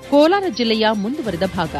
ಕೋಲಾರ ಜಿಲ್ಲೆಯ ಮುಂದುವರೆದ ಭಾಗ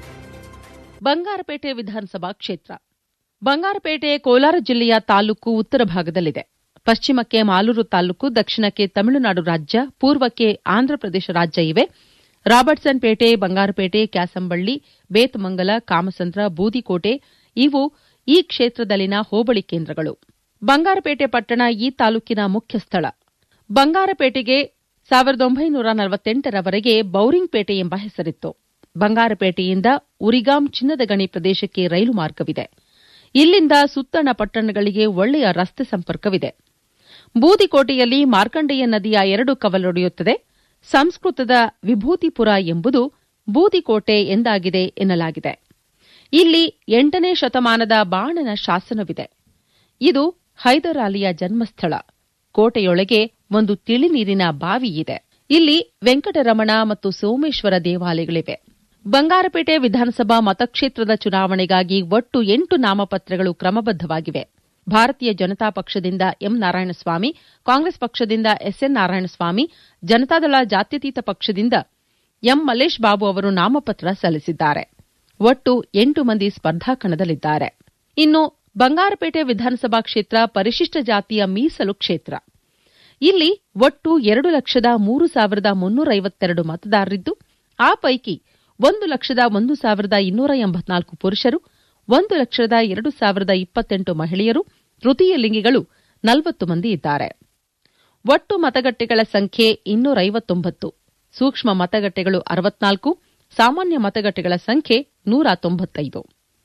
ಬಂಗಾರಪೇಟೆ ವಿಧಾನಸಭಾ ಕ್ಷೇತ್ರ ಬಂಗಾರಪೇಟೆ ಕೋಲಾರ ಜಿಲ್ಲೆಯ ತಾಲೂಕು ಉತ್ತರ ಭಾಗದಲ್ಲಿದೆ ಪಶ್ಚಿಮಕ್ಕೆ ಮಾಲೂರು ತಾಲೂಕು ದಕ್ಷಿಣಕ್ಕೆ ತಮಿಳುನಾಡು ರಾಜ್ಯ ಪೂರ್ವಕ್ಕೆ ಆಂಧ್ರಪ್ರದೇಶ ರಾಜ್ಯ ಇವೆ ರಾಬರ್ಟ್ಸನ್ ಪೇಟೆ ಬಂಗಾರಪೇಟೆ ಕ್ಯಾಸಂಬಳ್ಳಿ ಬೇತಮಂಗಲ ಕಾಮಸಂದ್ರ ಬೂದಿಕೋಟೆ ಇವು ಈ ಕ್ಷೇತ್ರದಲ್ಲಿನ ಹೋಬಳಿ ಕೇಂದ್ರಗಳು ಬಂಗಾರಪೇಟೆ ಪಟ್ಟಣ ಈ ತಾಲೂಕಿನ ಮುಖ್ಯ ಸ್ಥಳ ಬಂಗಾರಪೇಟೆಗೆ ಸಾವಿರದ ಒಂಬೈನೂರ ನಲವತ್ತೆಂಟರವರೆಗೆ ಬೌರಿಂಗ್ ಪೇಟೆ ಎಂಬ ಹೆಸರಿತ್ತು ಬಂಗಾರಪೇಟೆಯಿಂದ ಉರಿಗಾಂ ಚಿನ್ನದ ಗಣಿ ಪ್ರದೇಶಕ್ಕೆ ರೈಲು ಮಾರ್ಗವಿದೆ ಇಲ್ಲಿಂದ ಸುತ್ತಣ ಪಟ್ಟಣಗಳಿಗೆ ಒಳ್ಳೆಯ ರಸ್ತೆ ಸಂಪರ್ಕವಿದೆ ಬೂದಿಕೋಟೆಯಲ್ಲಿ ಮಾರ್ಕಂಡೇಯ ನದಿಯ ಎರಡು ಕವಲೊಡೆಯುತ್ತದೆ ಸಂಸ್ಕೃತದ ವಿಭೂತಿಪುರ ಎಂಬುದು ಬೂದಿಕೋಟೆ ಎಂದಾಗಿದೆ ಎನ್ನಲಾಗಿದೆ ಇಲ್ಲಿ ಎಂಟನೇ ಶತಮಾನದ ಬಾಣನ ಶಾಸನವಿದೆ ಇದು ಹೈದರ್ ಅಲಿಯ ಜನ್ಮಸ್ಥಳ ಕೋಟೆಯೊಳಗೆ ಒಂದು ತಿಳಿನೀರಿನ ಬಾವಿ ಇದೆ ಇಲ್ಲಿ ವೆಂಕಟರಮಣ ಮತ್ತು ಸೋಮೇಶ್ವರ ದೇವಾಲಯಗಳಿವೆ ಬಂಗಾರಪೇಟೆ ವಿಧಾನಸಭಾ ಮತಕ್ಷೇತ್ರದ ಚುನಾವಣೆಗಾಗಿ ಒಟ್ಟು ಎಂಟು ನಾಮಪತ್ರಗಳು ಕ್ರಮಬದ್ದವಾಗಿವೆ ಭಾರತೀಯ ಜನತಾ ಪಕ್ಷದಿಂದ ಎಂ ನಾರಾಯಣಸ್ವಾಮಿ ಕಾಂಗ್ರೆಸ್ ಪಕ್ಷದಿಂದ ಎಸ್ಎನ್ ನಾರಾಯಣಸ್ವಾಮಿ ಜನತಾದಳ ಜಾತ್ಯತೀತ ಪಕ್ಷದಿಂದ ಎಂ ಮಲ್ಲೇಶ್ ಬಾಬು ಅವರು ನಾಮಪತ್ರ ಸಲ್ಲಿಸಿದ್ದಾರೆ ಒಟ್ಟು ಎಂಟು ಮಂದಿ ಸ್ಪರ್ಧಾಕಣದಲ್ಲಿದ್ದಾರೆ ಇನ್ನು ಬಂಗಾರಪೇಟೆ ವಿಧಾನಸಭಾ ಕ್ಷೇತ್ರ ಪರಿಶಿಷ್ಟ ಜಾತಿಯ ಮೀಸಲು ಕ್ಷೇತ್ರ ಇಲ್ಲಿ ಒಟ್ಟು ಎರಡು ಲಕ್ಷದ ಮೂರು ಸಾವಿರದ ಮುನ್ನೂರ ಐವತ್ತೆರಡು ಮತದಾರರಿದ್ದು ಆ ಪೈಕಿ ಒಂದು ಲಕ್ಷದ ಒಂದು ಸಾವಿರದ ಇನ್ನೂರ ಎಂಬತ್ನಾಲ್ಕು ಪುರುಷರು ಒಂದು ಲಕ್ಷದ ಎರಡು ಸಾವಿರದ ಇಪ್ಪತ್ತೆಂಟು ಮಹಿಳೆಯರು ತೃತೀಯ ಲಿಂಗಿಗಳು ನಲವತ್ತು ಮಂದಿ ಇದ್ದಾರೆ ಒಟ್ಟು ಮತಗಟ್ಟೆಗಳ ಸಂಖ್ಯೆ ಇನ್ನೂರ ಐವತ್ತೊಂಬತ್ತು ಸೂಕ್ಷ್ಮ ಮತಗಟ್ಟೆಗಳು ಅರವತ್ನಾಲ್ಕು ಸಾಮಾನ್ಯ ಮತಗಟ್ಟೆಗಳ ಸಂಖ್ಯೆ ನೂರ ತೊಂಬತ್ತೈದು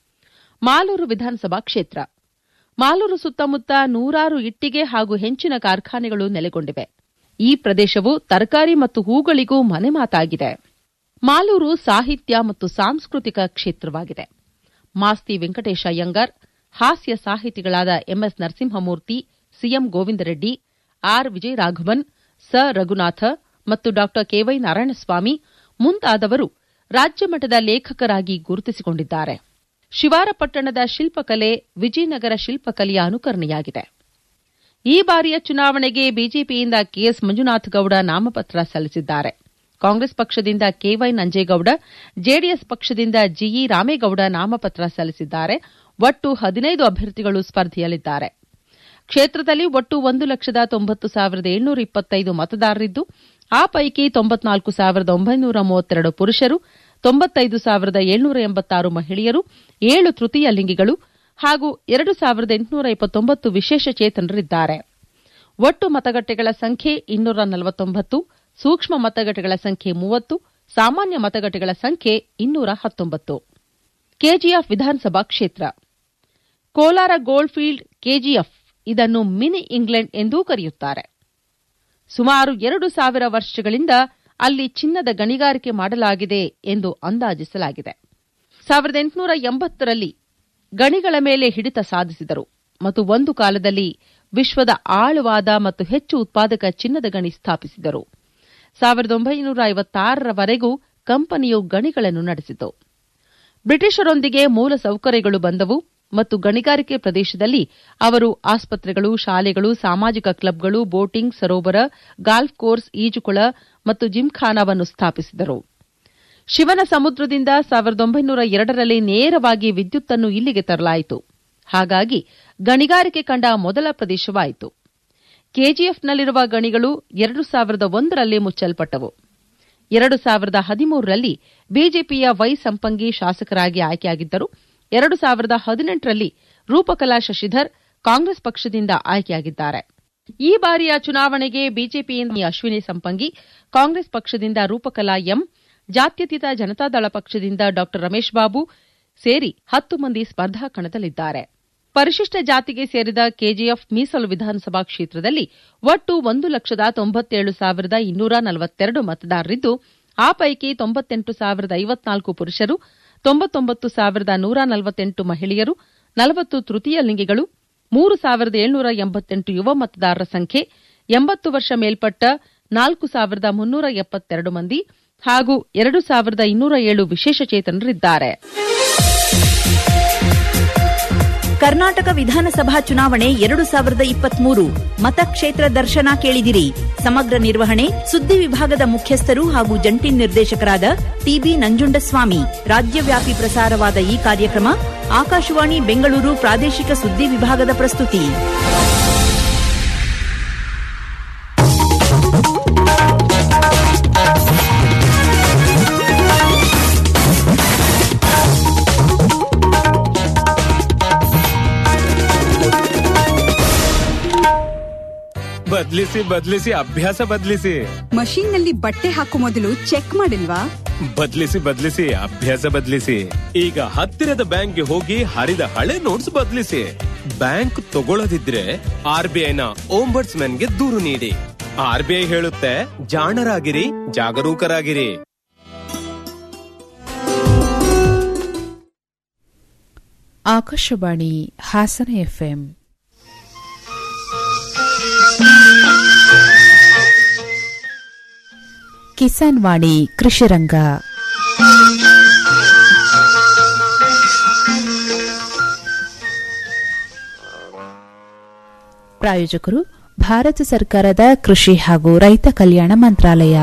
ಮಾಲೂರು ವಿಧಾನಸಭಾ ಕ್ಷೇತ್ರ ಮಾಲೂರು ಸುತ್ತಮುತ್ತ ನೂರಾರು ಇಟ್ಟಿಗೆ ಹಾಗೂ ಹೆಂಚಿನ ಕಾರ್ಖಾನೆಗಳು ನೆಲೆಗೊಂಡಿವೆ ಈ ಪ್ರದೇಶವು ತರಕಾರಿ ಮತ್ತು ಹೂಗಳಿಗೂ ಮನೆಮಾತಾಗಿದೆ ಮಾಲೂರು ಸಾಹಿತ್ಯ ಮತ್ತು ಸಾಂಸ್ಕೃತಿಕ ಕ್ಷೇತ್ರವಾಗಿದೆ ಮಾಸ್ತಿ ವೆಂಕಟೇಶ ಅಯ್ಯಂಗಾರ್ ಹಾಸ್ಯ ಸಾಹಿತಿಗಳಾದ ಎಂಎಸ್ ನರಸಿಂಹಮೂರ್ತಿ ಸಿಎಂ ಗೋವಿಂದರೆಡ್ಡಿ ಆರ್ ವಿಜಯರಾಘವನ್ ಸ ರಘುನಾಥ ಮತ್ತು ಡಾ ಕೆವೈ ನಾರಾಯಣಸ್ವಾಮಿ ಮುಂತಾದವರು ರಾಜ್ಯಮಟ್ಟದ ಲೇಖಕರಾಗಿ ಗುರುತಿಸಿಕೊಂಡಿದ್ದಾರೆ ಶಿವಾರಪಟ್ಟಣದ ಶಿಲ್ಪಕಲೆ ವಿಜಯನಗರ ಶಿಲ್ಪಕಲೆಯ ಅನುಕರಣೆಯಾಗಿದೆ ಈ ಬಾರಿಯ ಚುನಾವಣೆಗೆ ಬಿಜೆಪಿಯಿಂದ ಕೆಎಸ್ ಮಂಜುನಾಥ ಗೌಡ ನಾಮಪತ್ರ ಸಲ್ಲಿಸಿದ್ದಾರೆ ಕಾಂಗ್ರೆಸ್ ಪಕ್ಷದಿಂದ ಕೆವೈ ನಂಜೇಗೌಡ ಜೆಡಿಎಸ್ ಪಕ್ಷದಿಂದ ಜಿಇ ರಾಮೇಗೌಡ ನಾಮಪತ್ರ ಸಲ್ಲಿಸಿದ್ದಾರೆ ಒಟ್ಟು ಹದಿನೈದು ಅಭ್ಯರ್ಥಿಗಳು ಸ್ಪರ್ಧೆಯಲ್ಲಿದ್ದಾರೆ ಕ್ಷೇತ್ರದಲ್ಲಿ ಒಟ್ಟು ಒಂದು ಲಕ್ಷದ ತೊಂಬತ್ತು ಸಾವಿರದ ಏಳ್ನೂರ ಇಪ್ಪತ್ತೈದು ಮತದಾರರಿದ್ದು ಆ ಪೈಕಿ ತೊಂಬತ್ನಾಲ್ಕು ಸಾವಿರದ ಒಂಬೈನೂರ ಮೂವತ್ತೆರಡು ಪುರುಷರು ತೊಂಬತ್ತೈದು ಸಾವಿರದ ಏಳ್ನೂರ ಎಂಬತ್ತಾರು ಮಹಿಳೆಯರು ಏಳು ತೃತೀಯ ಲಿಂಗಿಗಳು ಹಾಗೂ ಎರಡು ಸಾವಿರದ ಎಂಟುನೂರ ಇಪ್ಪತ್ತೊಂಬತ್ತು ವಿಶೇಷ ಚೇತನರಿದ್ದಾರೆ ಒಟ್ಟು ಮತಗಟ್ಟೆಗಳ ಸಂಖ್ಯೆ ಇನ್ನೂರ ನಲವತ್ತೊಂಬತ್ತು ಸೂಕ್ಷ್ಮ ಮತಗಟ್ಟೆಗಳ ಸಂಖ್ಯೆ ಮೂವತ್ತು ಸಾಮಾನ್ಯ ಮತಗಟ್ಟೆಗಳ ಸಂಖ್ಯೆ ಇನ್ನೂರ ಹತ್ತೊಂಬತ್ತು ಕೆಜಿಎಫ್ ವಿಧಾನಸಭಾ ಕ್ಷೇತ್ರ ಕೋಲಾರ ಗೋಲ್ಡ್ ಫೀಲ್ಡ್ ಕೆಜಿಎಫ್ ಇದನ್ನು ಮಿನಿ ಇಂಗ್ಲೆಂಡ್ ಎಂದೂ ಕರೆಯುತ್ತಾರೆ ಸುಮಾರು ಎರಡು ಸಾವಿರ ವರ್ಷಗಳಿಂದ ಅಲ್ಲಿ ಚಿನ್ನದ ಗಣಿಗಾರಿಕೆ ಮಾಡಲಾಗಿದೆ ಎಂದು ಅಂದಾಜಿಸಲಾಗಿದೆ ಸಾವಿರದ ಎಂಟುನೂರ ಎಂಬತ್ತರಲ್ಲಿ ಗಣಿಗಳ ಮೇಲೆ ಹಿಡಿತ ಸಾಧಿಸಿದರು ಮತ್ತು ಒಂದು ಕಾಲದಲ್ಲಿ ವಿಶ್ವದ ಆಳವಾದ ಮತ್ತು ಹೆಚ್ಚು ಉತ್ಪಾದಕ ಚಿನ್ನದ ಗಣಿ ಸ್ಥಾಪಿಸಿದರು ಸಾವಿರದ ಒಂಬೈನೂರ ಐವತ್ತಾರರವರೆಗೂ ಕಂಪನಿಯು ಗಣಿಗಳನ್ನು ನಡೆಸಿತು ಬ್ರಿಟಿಷರೊಂದಿಗೆ ಮೂಲ ಸೌಕರ್ಯಗಳು ಬಂದವು ಮತ್ತು ಗಣಿಗಾರಿಕೆ ಪ್ರದೇಶದಲ್ಲಿ ಅವರು ಆಸ್ಪತ್ರೆಗಳು ಶಾಲೆಗಳು ಸಾಮಾಜಿಕ ಕ್ಲಬ್ಗಳು ಬೋಟಿಂಗ್ ಸರೋವರ ಗಾಲ್ಫ್ ಕೋರ್ಸ್ ಈಜುಕೊಳ ಮತ್ತು ಜಿಮ್ಖಾನಾವನ್ನು ಸ್ಥಾಪಿಸಿದರು ಶಿವನ ಸಮುದ್ರದಿಂದ ಸಾವಿರದ ಒಂಬೈನೂರ ಎರಡರಲ್ಲಿ ನೇರವಾಗಿ ವಿದ್ಯುತ್ತನ್ನು ಇಲ್ಲಿಗೆ ತರಲಾಯಿತು ಹಾಗಾಗಿ ಗಣಿಗಾರಿಕೆ ಕಂಡ ಮೊದಲ ಪ್ರದೇಶವಾಯಿತು ಕೆಜಿಎಫ್ನಲ್ಲಿರುವ ಗಣಿಗಳು ಎರಡು ಸಾವಿರದ ಒಂದರಲ್ಲಿ ಮುಚ್ಚಲ್ಪಟ್ಟವು ಎರಡು ಸಾವಿರದ ಹದಿಮೂರರಲ್ಲಿ ಬಿಜೆಪಿಯ ವೈ ಸಂಪಂಗಿ ಶಾಸಕರಾಗಿ ಆಯ್ಕೆಯಾಗಿದ್ದರು ಎರಡು ಸಾವಿರದ ಹದಿನೆಂಟರಲ್ಲಿ ರೂಪಕಲಾ ಶಶಿಧರ್ ಕಾಂಗ್ರೆಸ್ ಪಕ್ಷದಿಂದ ಆಯ್ಕೆಯಾಗಿದ್ದಾರೆ ಈ ಬಾರಿಯ ಚುನಾವಣೆಗೆ ಬಿಜೆಪಿಯಿಂದ ಅಶ್ವಿನಿ ಸಂಪಂಗಿ ಕಾಂಗ್ರೆಸ್ ಪಕ್ಷದಿಂದ ರೂಪಕಲಾ ಎಂ ಜಾತ್ಯತೀತ ಜನತಾದಳ ಪಕ್ಷದಿಂದ ಡಾ ರಮೇಶ್ ಬಾಬು ಸೇರಿ ಹತ್ತು ಮಂದಿ ಸ್ಪರ್ಧಾ ಕಣದಲ್ಲಿದ್ದಾರೆ ಪರಿಶಿಷ್ಟ ಜಾತಿಗೆ ಸೇರಿದ ಕೆಜಿಎಫ್ ಮೀಸಲು ವಿಧಾನಸಭಾ ಕ್ಷೇತ್ರದಲ್ಲಿ ಒಟ್ಟು ಒಂದು ಲಕ್ಷದ ತೊಂಬತ್ತೇಳು ಸಾವಿರದ ಇನ್ನೂರ ನಲವತ್ತೆರಡು ಮತದಾರರಿದ್ದು ಆ ಪೈಕಿ ತೊಂಬತ್ತೆಂಟು ಸಾವಿರದ ಐವತ್ನಾಲ್ಕು ಪುರುಷರು ತೊಂಬತ್ತೊಂಬತ್ತು ಸಾವಿರದ ನೂರ ನಲವತ್ತೆಂಟು ಮಹಿಳೆಯರು ನಲವತ್ತು ತೃತೀಯ ಲಿಂಗಿಗಳು ಮೂರು ಸಾವಿರದ ಏಳ್ನೂರ ಎಂಬತ್ತೆಂಟು ಯುವ ಮತದಾರರ ಸಂಖ್ಯೆ ಎಂಬತ್ತು ವರ್ಷ ಮೇಲ್ಪಟ್ಟ ನಾಲ್ಕು ಸಾವಿರದ ಮುನ್ನೂರ ಎಪ್ಪತ್ತೆರಡು ಮಂದಿ ಹಾಗೂ ಎರಡು ಸಾವಿರದ ಇನ್ನೂರ ಏಳು ವಿಶೇಷಚೇತನರಿದ್ದಾರೆ ಕರ್ನಾಟಕ ವಿಧಾನಸಭಾ ಚುನಾವಣೆ ಎರಡು ಸಾವಿರದ ಇಪ್ಪತ್ಮೂರು ಮತಕ್ಷೇತ್ರ ದರ್ಶನ ಕೇಳಿದಿರಿ ಸಮಗ್ರ ನಿರ್ವಹಣೆ ಸುದ್ದಿ ವಿಭಾಗದ ಮುಖ್ಯಸ್ಥರು ಹಾಗೂ ಜಂಟಿ ನಿರ್ದೇಶಕರಾದ ಟಿಬಿ ನಂಜುಂಡಸ್ವಾಮಿ ರಾಜ್ಯವ್ಯಾಪಿ ಪ್ರಸಾರವಾದ ಈ ಕಾರ್ಯಕ್ರಮ ಆಕಾಶವಾಣಿ ಬೆಂಗಳೂರು ಪ್ರಾದೇಶಿಕ ಸುದ್ದಿ ವಿಭಾಗದ ಪ್ರಸ್ತುತಿ ಬದ್ಲಿಸಿ ಬದ್ಲಿಸಿ ಅಭ್ಯಾಸ ಬದ್ಲಿಸಿ ಮಷೀನ್ ನಲ್ಲಿ ಬಟ್ಟೆ ಹಾಕೋ ಮೊದಲು ಚೆಕ್ ಮಾಡಿಲ್ವಾ ಬದ್ಲಿಸಿ ಬದ್ಲಿಸಿ ಅಭ್ಯಾಸ ಬದ್ಲಿಸಿ ಈಗ ಹತ್ತಿರದ ಬ್ಯಾಂಕ್ಗೆ ಹೋಗಿ ಹರಿದ ಹಳೆ ನೋಟ್ಸ್ ಬದ್ಲಿಸಿ ಬ್ಯಾಂಕ್ ತಗೊಳ್ಳದಿದ್ರೆ ಆರ್ ಬಿ ಐನ ಓಂಬರ್ಟ್ಸ್ ಗೆ ದೂರು ನೀಡಿ ಆರ್ ಬಿ ಐ ಹೇಳುತ್ತೆ ಜಾಣರಾಗಿರಿ ಜಾಗರೂಕರಾಗಿರಿ ಆಕಾಶವಾಣಿ ಹಾಸನ ಎಫ್ಎಂ ಕಿಸಾನ್ ವಾಣಿ ಕೃಷಿರಂಗ ಪ್ರಾಯೋಜಕರು ಭಾರತ ಸರ್ಕಾರದ ಕೃಷಿ ಹಾಗೂ ರೈತ ಕಲ್ಯಾಣ ಮಂತ್ರಾಲಯ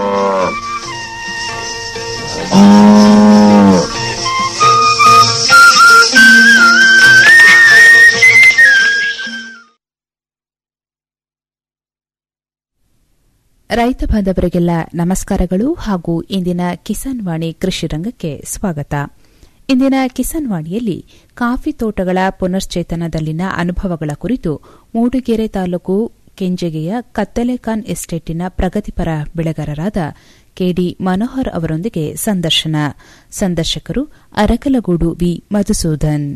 ರೈತ ಬಾಂಧವರಿಗೆಲ್ಲ ನಮಸ್ಕಾರಗಳು ಹಾಗೂ ಇಂದಿನ ಕಿಸಾನ್ ವಾಣಿ ಕೃಷಿ ರಂಗಕ್ಕೆ ಸ್ವಾಗತ ಇಂದಿನ ಕಿಸಾನ್ ವಾಣಿಯಲ್ಲಿ ಕಾಫಿ ತೋಟಗಳ ಪುನಶ್ಚೇತನದಲ್ಲಿನ ಅನುಭವಗಳ ಕುರಿತು ಮೂಡಿಗೆರೆ ತಾಲೂಕು ಕೆಂಜೆಗೆಯ ಕತ್ತಲೆಖಾನ್ ಎಸ್ಟೇಟಿನ ಪ್ರಗತಿಪರ ಬೆಳೆಗಾರರಾದ ಕೆಡಿ ಮನೋಹರ್ ಅವರೊಂದಿಗೆ ಸಂದರ್ಶನ ಸಂದರ್ಶಕರು ಅರಕಲಗೂಡು ವಿ ಮಧುಸೂದನ್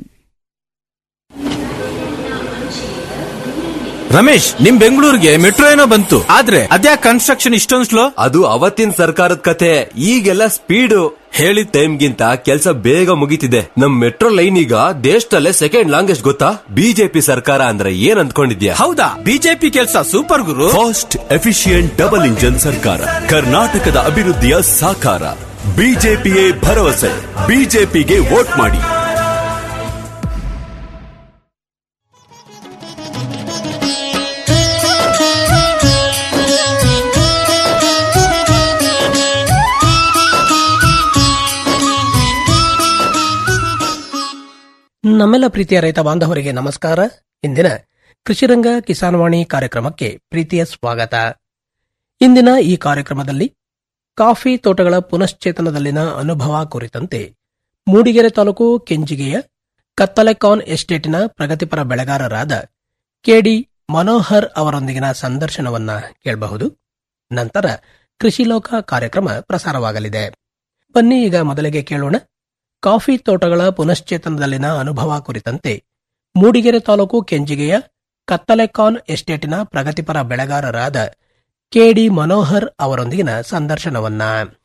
ರಮೇಶ್ ನಿಮ್ ಬೆಂಗಳೂರಿಗೆ ಮೆಟ್ರೋ ಏನೋ ಬಂತು ಆದ್ರೆ ಅದ್ಯಾಕ್ ಕನ್ಸ್ಟ್ರಕ್ಷನ್ ಇಷ್ಟೊಂದು ಸ್ಲೋ ಅದು ಅವತ್ತಿನ ಸರ್ಕಾರದ ಕತೆ ಈಗೆಲ್ಲ ಸ್ಪೀಡ್ ಹೇಳಿದ ಟೈಮ್ಗಿಂತ ಕೆಲಸ ಬೇಗ ಮುಗಿತಿದೆ ನಮ್ ಮೆಟ್ರೋ ಲೈನ್ ಈಗ ದೇಶದಲ್ಲೇ ಸೆಕೆಂಡ್ ಲಾಂಗೆಸ್ಟ್ ಗೊತ್ತಾ ಬಿಜೆಪಿ ಸರ್ಕಾರ ಅಂದ್ರೆ ಏನ್ ಅಂದ್ಕೊಂಡಿದ್ಯಾ ಹೌದಾ ಬಿಜೆಪಿ ಕೆಲಸ ಸೂಪರ್ ಗುರು ಫಾಸ್ಟ್ ಎಫಿಷಿಯಂಟ್ ಡಬಲ್ ಇಂಜನ್ ಸರ್ಕಾರ ಕರ್ನಾಟಕದ ಅಭಿವೃದ್ಧಿಯ ಸಾಕಾರ ಬಿಜೆಪಿಯೇ ಭರವಸೆ ಬಿಜೆಪಿಗೆ ವೋಟ್ ಮಾಡಿ ನಮ್ಮೆಲ್ಲ ಪ್ರೀತಿಯ ರೈತ ಬಾಂಧವರಿಗೆ ನಮಸ್ಕಾರ ಇಂದಿನ ಕೃಷಿರಂಗ ಕಿಸಾನ್ವಾಣಿ ಕಾರ್ಯಕ್ರಮಕ್ಕೆ ಪ್ರೀತಿಯ ಸ್ವಾಗತ ಇಂದಿನ ಈ ಕಾರ್ಯಕ್ರಮದಲ್ಲಿ ಕಾಫಿ ತೋಟಗಳ ಪುನಶ್ಚೇತನದಲ್ಲಿನ ಅನುಭವ ಕುರಿತಂತೆ ಮೂಡಿಗೆರೆ ತಾಲೂಕು ಕೆಂಜಿಗೆಯ ಕತ್ತಲೆಕಾನ್ ಎಸ್ಟೇಟಿನ ಪ್ರಗತಿಪರ ಬೆಳೆಗಾರರಾದ ಕೆಡಿ ಮನೋಹರ್ ಅವರೊಂದಿಗಿನ ಸಂದರ್ಶನವನ್ನ ಕೇಳಬಹುದು ನಂತರ ಕೃಷಿ ಲೋಕ ಕಾರ್ಯಕ್ರಮ ಪ್ರಸಾರವಾಗಲಿದೆ ಬನ್ನಿ ಈಗ ಮೊದಲಿಗೆ ಕೇಳೋಣ ಕಾಫಿ ತೋಟಗಳ ಪುನಶ್ಚೇತನದಲ್ಲಿನ ಅನುಭವ ಕುರಿತಂತೆ ಮೂಡಿಗೆರೆ ತಾಲೂಕು ಕೆಂಜಿಗೆಯ ಕತ್ತಲೆಕಾನ್ ಎಸ್ಟೇಟಿನ ಪ್ರಗತಿಪರ ಬೆಳೆಗಾರರಾದ ಕೆಡಿ ಮನೋಹರ್ ಅವರೊಂದಿಗಿನ ಸಂದರ್ಶನವನ್ನ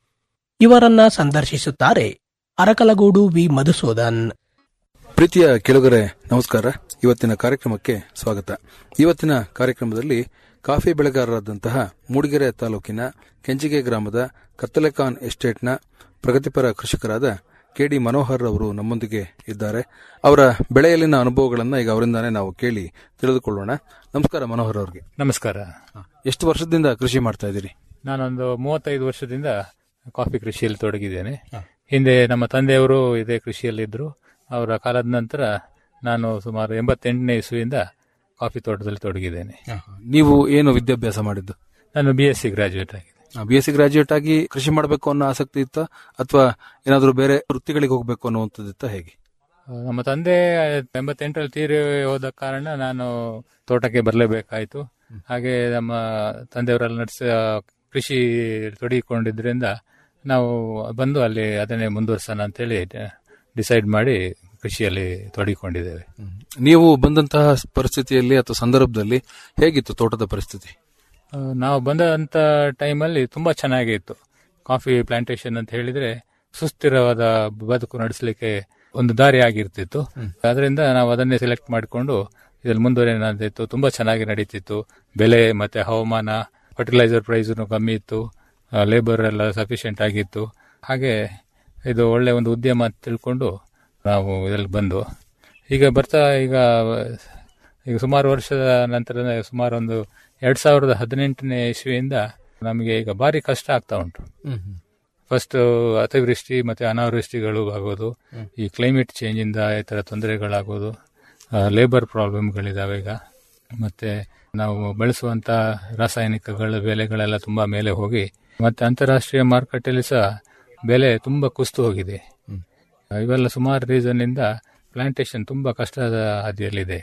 ಇವರನ್ನ ಸಂದರ್ಶಿಸುತ್ತಾರೆ ಅರಕಲಗೂಡು ವಿ ಮಧುಸೂದನ್ ಪ್ರೀತಿಯ ಕೆಳಗರೆ ನಮಸ್ಕಾರ ಇವತ್ತಿನ ಕಾರ್ಯಕ್ರಮಕ್ಕೆ ಸ್ವಾಗತ ಇವತ್ತಿನ ಕಾರ್ಯಕ್ರಮದಲ್ಲಿ ಕಾಫಿ ಬೆಳೆಗಾರರಾದಂತಹ ಮೂಡಿಗೆರೆ ತಾಲೂಕಿನ ಕೆಂಚಿಗೆ ಗ್ರಾಮದ ಕತ್ತಲೆಕಾನ್ ಎಸ್ಟೇಟ್ನ ಪ್ರಗತಿಪರ ಕೃಷಿಕರಾದ ಕೆಡಿ ಮನೋಹರ್ ಅವರು ನಮ್ಮೊಂದಿಗೆ ಇದ್ದಾರೆ ಅವರ ಬೆಳೆಯಲ್ಲಿನ ಅನುಭವಗಳನ್ನ ಈಗ ಅವರಿಂದಾನೇ ನಾವು ಕೇಳಿ ತಿಳಿದುಕೊಳ್ಳೋಣ ನಮಸ್ಕಾರ ಮನೋಹರ್ ಅವರಿಗೆ ನಮಸ್ಕಾರ ಎಷ್ಟು ವರ್ಷದಿಂದ ಕೃಷಿ ಮಾಡ್ತಾ ಇದ್ದೀರಿ ನಾನೊಂದು ಮೂವತ್ತೈದು ವರ್ಷದಿಂದ ಕಾಫಿ ಕೃಷಿಯಲ್ಲಿ ತೊಡಗಿದ್ದೇನೆ ಹಿಂದೆ ನಮ್ಮ ತಂದೆಯವರು ಇದೇ ಕೃಷಿಯಲ್ಲಿದ್ದರು ಅವರ ಕಾಲದ ನಂತರ ನಾನು ಸುಮಾರು ಎಂಬತ್ತೆಂಟನೇ ಇಸುವಿಂದ ಕಾಫಿ ತೋಟದಲ್ಲಿ ತೊಡಗಿದ್ದೇನೆ ನೀವು ಏನು ವಿದ್ಯಾಭ್ಯಾಸ ಮಾಡಿದ್ದು ನಾನು ಬಿ ಎಸ್ ಸಿ ಗ್ರಾಜುಯೇಟ್ ಆಗಿದೆ ಬಿ ಎಸ್ ಸಿ ಗ್ರಾಜುಯೇಟ್ ಆಗಿ ಕೃಷಿ ಮಾಡಬೇಕು ಅನ್ನೋ ಆಸಕ್ತಿ ಇತ್ತ ಅಥವಾ ಏನಾದರೂ ಬೇರೆ ವೃತ್ತಿಗಳಿಗೆ ಹೋಗಬೇಕು ಅನ್ನುವಂಥದ್ದಿತ್ತ ಹೇಗೆ ನಮ್ಮ ತಂದೆ ಎಂಬತ್ತೆಂಟರಲ್ಲಿ ತೀರಿ ಹೋದ ಕಾರಣ ನಾನು ತೋಟಕ್ಕೆ ಬರಲೇಬೇಕಾಯಿತು ಹಾಗೆ ನಮ್ಮ ತಂದೆಯವರೆಲ್ಲ ನಡೆಸ ಕೃಷಿ ತೊಡಗಿಕೊಂಡಿದ್ರಿಂದ ನಾವು ಬಂದು ಅಲ್ಲಿ ಅದನ್ನೇ ಮುಂದುವರ್ಸೋಣ ಅಂತೇಳಿ ಡಿಸೈಡ್ ಮಾಡಿ ಕೃಷಿಯಲ್ಲಿ ತೊಡಗಿಕೊಂಡಿದ್ದೇವೆ ನೀವು ಬಂದಂತಹ ಪರಿಸ್ಥಿತಿಯಲ್ಲಿ ಅಥವಾ ಸಂದರ್ಭದಲ್ಲಿ ಹೇಗಿತ್ತು ತೋಟದ ಪರಿಸ್ಥಿತಿ ಆ, ನಾವು ಬಂದಂತ ಟೈಮಲ್ಲಿ ತುಂಬಾ ಚೆನ್ನಾಗಿತ್ತು ಕಾಫಿ ಪ್ಲಾಂಟೇಶನ್ ಅಂತ ಹೇಳಿದ್ರೆ ಸುಸ್ಥಿರವಾದ ಬದುಕು ನಡೆಸಲಿಕ್ಕೆ ಒಂದು ದಾರಿ ಆಗಿರ್ತಿತ್ತು ಅದರಿಂದ ನಾವು ಅದನ್ನೇ ಸೆಲೆಕ್ಟ್ ಮಾಡಿಕೊಂಡು ಇದ್ರಲ್ಲಿ ಮುಂದುವರೆದಿತ್ತು ತುಂಬಾ ಚೆನ್ನಾಗಿ ನಡೀತಿತ್ತು ಬೆಲೆ ಮತ್ತೆ ಹವಾಮಾನ ಫರ್ಟಿಲೈಸರ್ ಪ್ರೈಸ್ ಕಮ್ಮಿ ಇತ್ತು ಲೇಬರ್ ಎಲ್ಲ ಸಫಿಶಿಯಂಟ್ ಆಗಿತ್ತು ಹಾಗೆ ಇದು ಒಳ್ಳೆ ಒಂದು ಉದ್ಯಮ ಅಂತ ತಿಳ್ಕೊಂಡು ನಾವು ಇದರಲ್ಲಿ ಬಂದು ಈಗ ಬರ್ತಾ ಈಗ ಈಗ ಸುಮಾರು ವರ್ಷದ ನಂತರ ಸುಮಾರು ಒಂದು ಎರಡ್ ಸಾವಿರದ ಹದಿನೆಂಟನೇ ಇಸ್ವಿಯಿಂದ ನಮಗೆ ಈಗ ಭಾರಿ ಕಷ್ಟ ಆಗ್ತಾ ಉಂಟು ಫಸ್ಟ್ ಅತಿವೃಷ್ಟಿ ಮತ್ತೆ ಅನಾವೃಷ್ಟಿಗಳು ಆಗೋದು ಈ ಕ್ಲೈಮೇಟ್ ಚೇಂಜ್ ಇಂದ ಈ ತರ ತೊಂದರೆಗಳಾಗೋದು ಲೇಬರ್ ಪ್ರಾಬ್ಲಮ್ಗಳಿದಾವೆ ಈಗ ಮತ್ತೆ ನಾವು ಬಳಸುವಂತ ರಾಸಾಯನಿಕಗಳ ಬೆಲೆಗಳೆಲ್ಲ ತುಂಬಾ ಮೇಲೆ ಹೋಗಿ ಮತ್ತೆ ಅಂತಾರಾಷ್ಟ್ರೀಯ ಮಾರುಕಟ್ಟೆಯಲ್ಲಿ ಸಹ ಬೆಲೆ ತುಂಬಾ ಕುಸಿದು ಹೋಗಿದೆ ಇವೆಲ್ಲ ಸುಮಾರು ರೀಸನ್ ಇಂದ ಪ್ಲಾಂಟೇಶನ್ ತುಂಬಾ ಕಷ್ಟದ ಹಾದಿಯಲ್ಲಿದೆ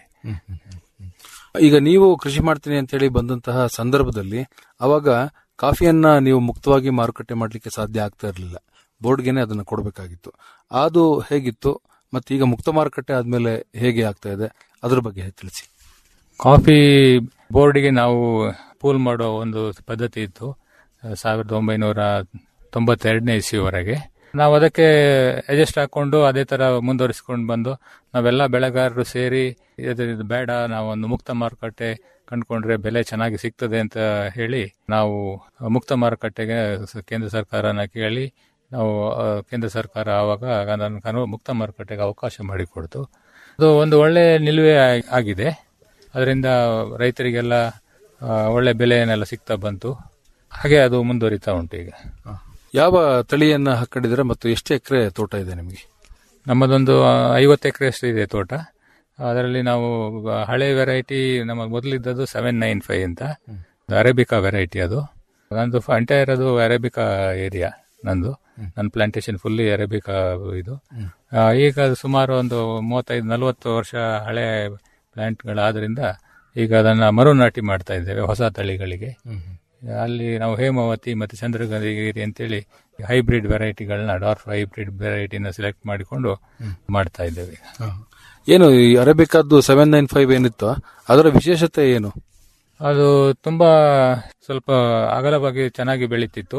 ಈಗ ನೀವು ಕೃಷಿ ಮಾಡ್ತೀನಿ ಅಂತ ಹೇಳಿ ಬಂದಂತಹ ಸಂದರ್ಭದಲ್ಲಿ ಅವಾಗ ಕಾಫಿಯನ್ನ ನೀವು ಮುಕ್ತವಾಗಿ ಮಾರುಕಟ್ಟೆ ಮಾಡಲಿಕ್ಕೆ ಸಾಧ್ಯ ಆಗ್ತಾ ಇರಲಿಲ್ಲ ಬೋರ್ಡ್ಗೆನೆ ಅದನ್ನ ಕೊಡಬೇಕಾಗಿತ್ತು ಅದು ಹೇಗಿತ್ತು ಮತ್ತೆ ಈಗ ಮುಕ್ತ ಮಾರುಕಟ್ಟೆ ಆದ್ಮೇಲೆ ಹೇಗೆ ಆಗ್ತಾ ಇದೆ ಅದ್ರ ಬಗ್ಗೆ ತಿಳಿಸಿ ಕಾಫಿ ಬೋರ್ಡಿಗೆ ನಾವು ಪೂಲ್ ಮಾಡೋ ಒಂದು ಪದ್ಧತಿ ಇತ್ತು ಸಾವಿರದ ಒಂಬೈನೂರ ತೊಂಬತ್ತೆರಡನೇ ಇಸ್ವಿವರೆಗೆ ನಾವು ಅದಕ್ಕೆ ಅಡ್ಜಸ್ಟ್ ಹಾಕೊಂಡು ಅದೇ ತರ ಮುಂದುವರಿಸಿಕೊಂಡು ಬಂದು ನಾವೆಲ್ಲ ಬೆಳೆಗಾರರು ಸೇರಿ ಇದು ಇದು ಬೇಡ ನಾವು ಒಂದು ಮುಕ್ತ ಮಾರುಕಟ್ಟೆ ಕಂಡುಕೊಂಡ್ರೆ ಬೆಲೆ ಚೆನ್ನಾಗಿ ಸಿಗ್ತದೆ ಅಂತ ಹೇಳಿ ನಾವು ಮುಕ್ತ ಮಾರುಕಟ್ಟೆಗೆ ಸ- ಕೇಂದ್ರ ಸರ್ಕಾರನ ಕೇಳಿ ನಾವು ಆ, ಕೇಂದ್ರ ಸರ್ಕಾರ ಆವಾಗ ಅದನ್ನು ಮುಕ್ತ ಮಾರುಕಟ್ಟೆಗೆ ಅವಕಾಶ ಮಾಡಿಕೊಡ್ತು ಅದು ಒಂದು ಒಳ್ಳೆ ನಿಲುವೆ ಆ- ಆಗಿದೆ ಅದರಿಂದ ರೈತರಿಗೆಲ್ಲ ಆ, ಒಳ್ಳೆ ಬೆಲೆಯನ್ನೆಲ್ಲ ಸಿಗ್ತಾ ಬಂತು ಹಾಗೆ ಅದು ಮುಂದುವರಿತಾ ಉಂಟು ಈಗ ಯಾವ ತಳಿಯನ್ನ ಹಾಕೊಂಡಿದ್ರೆ ಮತ್ತು ಎಷ್ಟು ಎಕರೆ ತೋಟ ಇದೆ ನಿಮಗೆ ನಮ್ಮದೊಂದು ಐವತ್ತು ಎಕರೆ ಅಷ್ಟು ಇದೆ ತೋಟ ಅದರಲ್ಲಿ ನಾವು ಹಳೆ ವೆರೈಟಿ ನಮ್ಮ ಮೊದಲಿದ್ದದ್ದು ಸೆವೆನ್ ನೈನ್ ಫೈವ್ ಅಂತ ಅರೇಬಿಕಾ ವೆರೈಟಿ ಅದು ನಂದು ಎಂಟೈರ್ ಅದು ಅರೇಬಿಕಾ ಏರಿಯಾ ನಂದು ನನ್ನ ಪ್ಲಾಂಟೇಶನ್ ಫುಲ್ಲಿ ಅರೇಬಿಕಾ ಇದು ಆ, ಈಗ ಅದು ಸುಮಾರು ಒಂದು ಮೂವತ್ತೈದು ನಲವತ್ತು ವರ್ಷ ಹಳೆ ಪ್ಲಾಂಟ್ಗಳಾದ್ರಿಂದ ಈಗ ಅದನ್ನ ಮರುನಾಟಿ ಮಾಡ್ತಾ ಇದ್ದೇವೆ ಹೊಸ ತಳಿಗಳಿಗೆ ಅಲ್ಲಿ ನಾವು ಹೇಮಾವತಿ ಮತ್ತೆ ಚಂದ್ರಗಿರಿ ಅಂತೇಳಿ ಹೈಬ್ರಿಡ್ ವೆರೈಟಿಗಳನ್ನ ಡಾರ್ಫ್ ಹೈಬ್ರಿಡ್ ವೆರೈಟಿನ ಸೆಲೆಕ್ಟ್ ಮಾಡಿಕೊಂಡು ಮಾಡ್ತಾ ಇದ್ದೇವೆ ಏನು ಈ ಅರೇಬಿಕಾದ್ದು ಸೆವೆನ್ ನೈನ್ ಫೈವ್ ಏನಿತ್ತು ಅದರ ವಿಶೇಷತೆ ಏನು ಅದು ತುಂಬಾ ಸ್ವಲ್ಪ ಅಗಲವಾಗಿ ಚೆನ್ನಾಗಿ ಬೆಳೀತಿತ್ತು